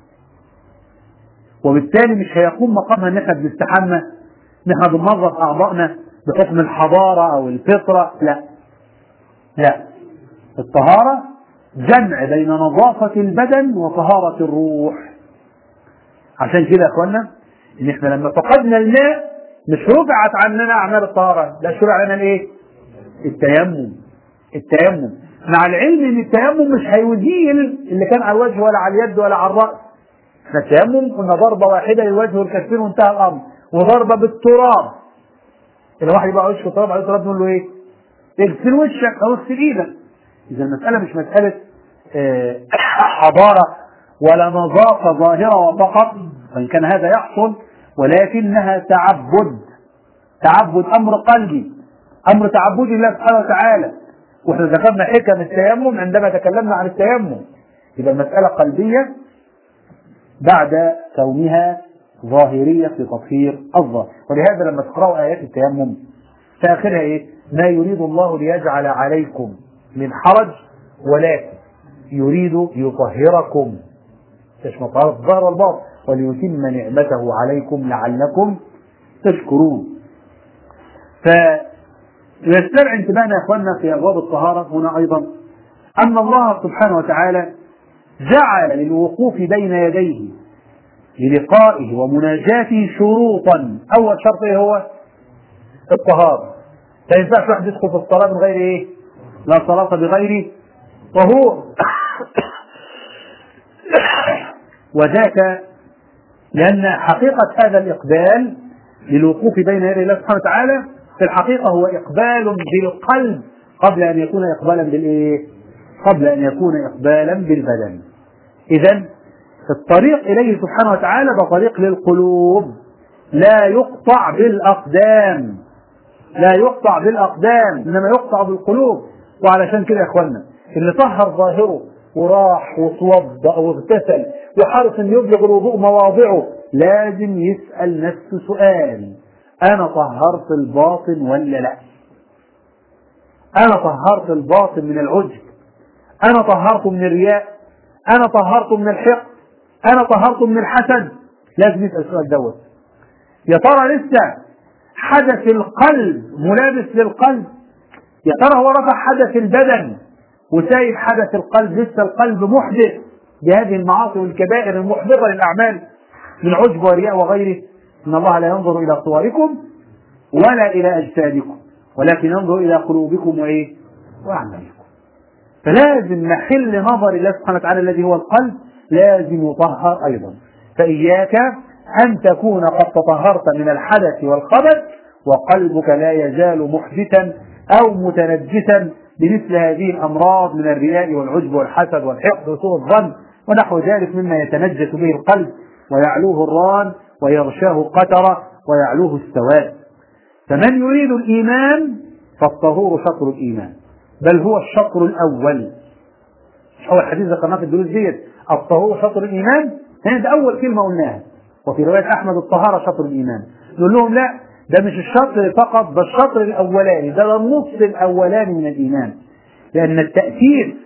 وبالتالي مش هيقوم مقامها ان احنا بنستحمى ان احنا بننظف اعضائنا بحكم الحضاره او الفطره لا لا الطهاره جمع بين نظافه البدن وطهاره الروح عشان كده يا اخوانا ان احنا لما فقدنا الماء مش رفعت عننا اعمال الطهاره لا شرع لنا الايه؟ التيمم التيمم مع العلم ان التيمم مش هيزيل اللي كان على الوجه ولا على اليد ولا على الراس احنا التيمم كنا ضربه واحده للوجه والكفين وانتهى الامر وضربه بالتراب الواحد يبقى وشه تراب عليه تراب نقول له ايه؟ اغسل وشك او اغسل ايدك اذا المساله مش مساله اه حضاره ولا نظافه ظاهره فقط وان كان هذا يحصل ولكنها تعبد تعبد امر قلبي امر تعبدي لله سبحانه وتعالى واحنا ذكرنا حكم التيمم عندما تكلمنا عن التيمم يبقى المسألة قلبية بعد كونها ظاهرية في تطهير الظاهر ولهذا لما تقرأوا آيات التيمم في آخرها إيه؟ ما يريد الله ليجعل عليكم من حرج ولكن يريد يطهركم تشمل طهارة الظاهر والباطن وليتم نعمته عليكم لعلكم تشكرون فيستمع انتباهنا يا اخواننا في ابواب الطهاره هنا ايضا ان الله سبحانه وتعالى جعل للوقوف بين يديه للقائه ومناجاته شروطا اول شرط ايه هو الطهاره لا ينفعش واحد يدخل في الصلاه من غير ايه لا صلاه بغير طهور وذاك لأن حقيقة هذا الإقبال للوقوف بين يدي الله سبحانه وتعالى في الحقيقة هو إقبال بالقلب قبل أن يكون إقبالا بالإيه؟ قبل أن يكون إقبالا بالبدن. إذا الطريق إليه سبحانه وتعالى ده طريق للقلوب لا يقطع بالأقدام لا يقطع بالأقدام إنما يقطع بالقلوب وعلشان كده يا إخوانا اللي طهر ظاهره وراح وتوضأ واغتسل وحرص ان يبلغ الوضوء مواضعه لازم يسأل نفسه سؤال انا طهرت الباطن ولا لا انا طهرت الباطن من العجب انا طهرته من الرياء انا طهرته من الحقد انا طهرته من الحسد لازم يسأل السؤال دوت يا ترى لسه حدث القلب ملابس للقلب يا ترى هو رفع حدث البدن وسايب حدث القلب لسه القلب محدث بهذه المعاصي والكبائر المحبطة للأعمال من عجب ورياء وغيره إن الله لا ينظر إلى صوركم ولا إلى أجسادكم ولكن ينظر إلى قلوبكم وإيه؟ وأعمالكم فلازم محل نظر الله سبحانه وتعالى الذي هو القلب لازم يطهر أيضا فإياك أن تكون قد تطهرت من الحدث والخبث وقلبك لا يزال محدثا أو متنجسا بمثل هذه الأمراض من الرياء والعجب والحسد والحقد وسوء الظن ونحو ذلك مما يتنجس به القلب ويعلوه الران ويغشاه قترة ويعلوه السواد فمن يريد الإيمان فالطهور شطر الإيمان بل هو الشطر الأول مش أول حديث ذكرناه في الدروس ديت الطهور شطر الإيمان هذه أول كلمة قلناها وفي رواية أحمد الطهارة شطر الإيمان نقول لهم لا ده مش الشطر فقط ده الشطر الاولاني ده, ده النص الاولاني من الايمان لان التاثير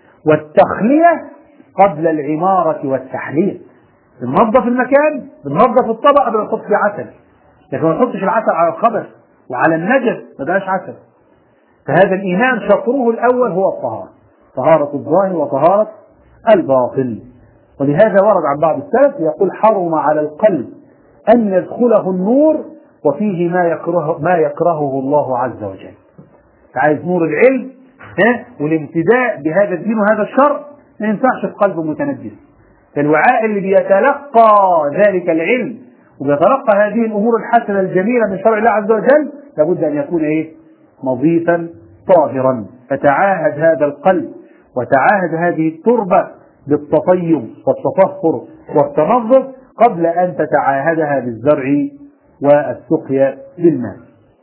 والتخليه قبل العماره والتحليل بننظف المكان بننظف الطبق قبل ما نحط فيه عسل لكن ما نحطش العسل على الخبث وعلى النجس ما بقاش عسل فهذا الايمان شطره الاول هو الطهاره طهاره الظاهر وطهاره الباطن ولهذا ورد عن بعض السلف يقول حرم على القلب ان يدخله النور وفيه ما يكره ما يكرهه الله عز وجل. عايز نور العلم ها والامتداء بهذا الدين وهذا الشر ما ينفعش في قلب متنجس. فالوعاء اللي بيتلقى ذلك العلم وبيتلقى هذه الامور الحسنه الجميله من شرع الله عز وجل لابد ان يكون ايه؟ نظيفا طاهرا فتعاهد هذا القلب وتعاهد هذه التربه بالتطيب والتطهر والتنظف قبل ان تتعاهدها بالزرع والسقيا بالماء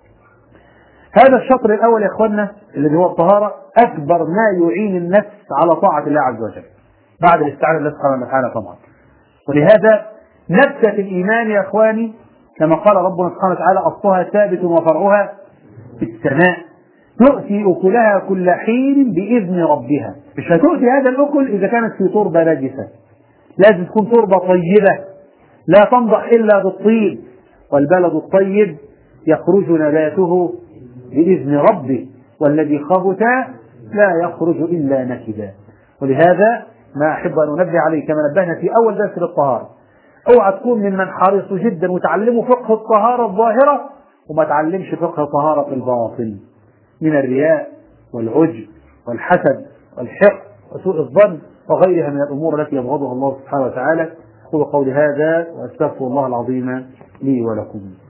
هذا الشطر الأول يا إخواننا الذي هو الطهارة أكبر ما يعين النفس على طاعة الله عز وجل بعد الاستعانة بالله سبحانه وتعالى طبعا ولهذا نبتة الإيمان يا إخواني كما قال ربنا سبحانه وتعالى أصلها ثابت وفرعها في السماء تؤتي أكلها كل حين بإذن ربها مش هتؤتي هذا الأكل إذا كانت في تربة نجسة لازم تكون تربة طيبة لا تنضح إلا بالطيب والبلد الطيب يخرج نباته بإذن ربه والذي خبث لا يخرج إلا نكدا ولهذا ما أحب أن أنبه عليه كما نبهنا في أول درس للطهارة اوعى تكون ممن حريص جدا وتعلموا فقه الطهارة الظاهرة وما تعلمش فقه طهارة الباطن من الرياء والعجب والحسد والحقد وسوء الظن وغيرها من الأمور التي يبغضها الله سبحانه وتعالى أقول قولي هذا وأستغفر الله العظيم لي ولكم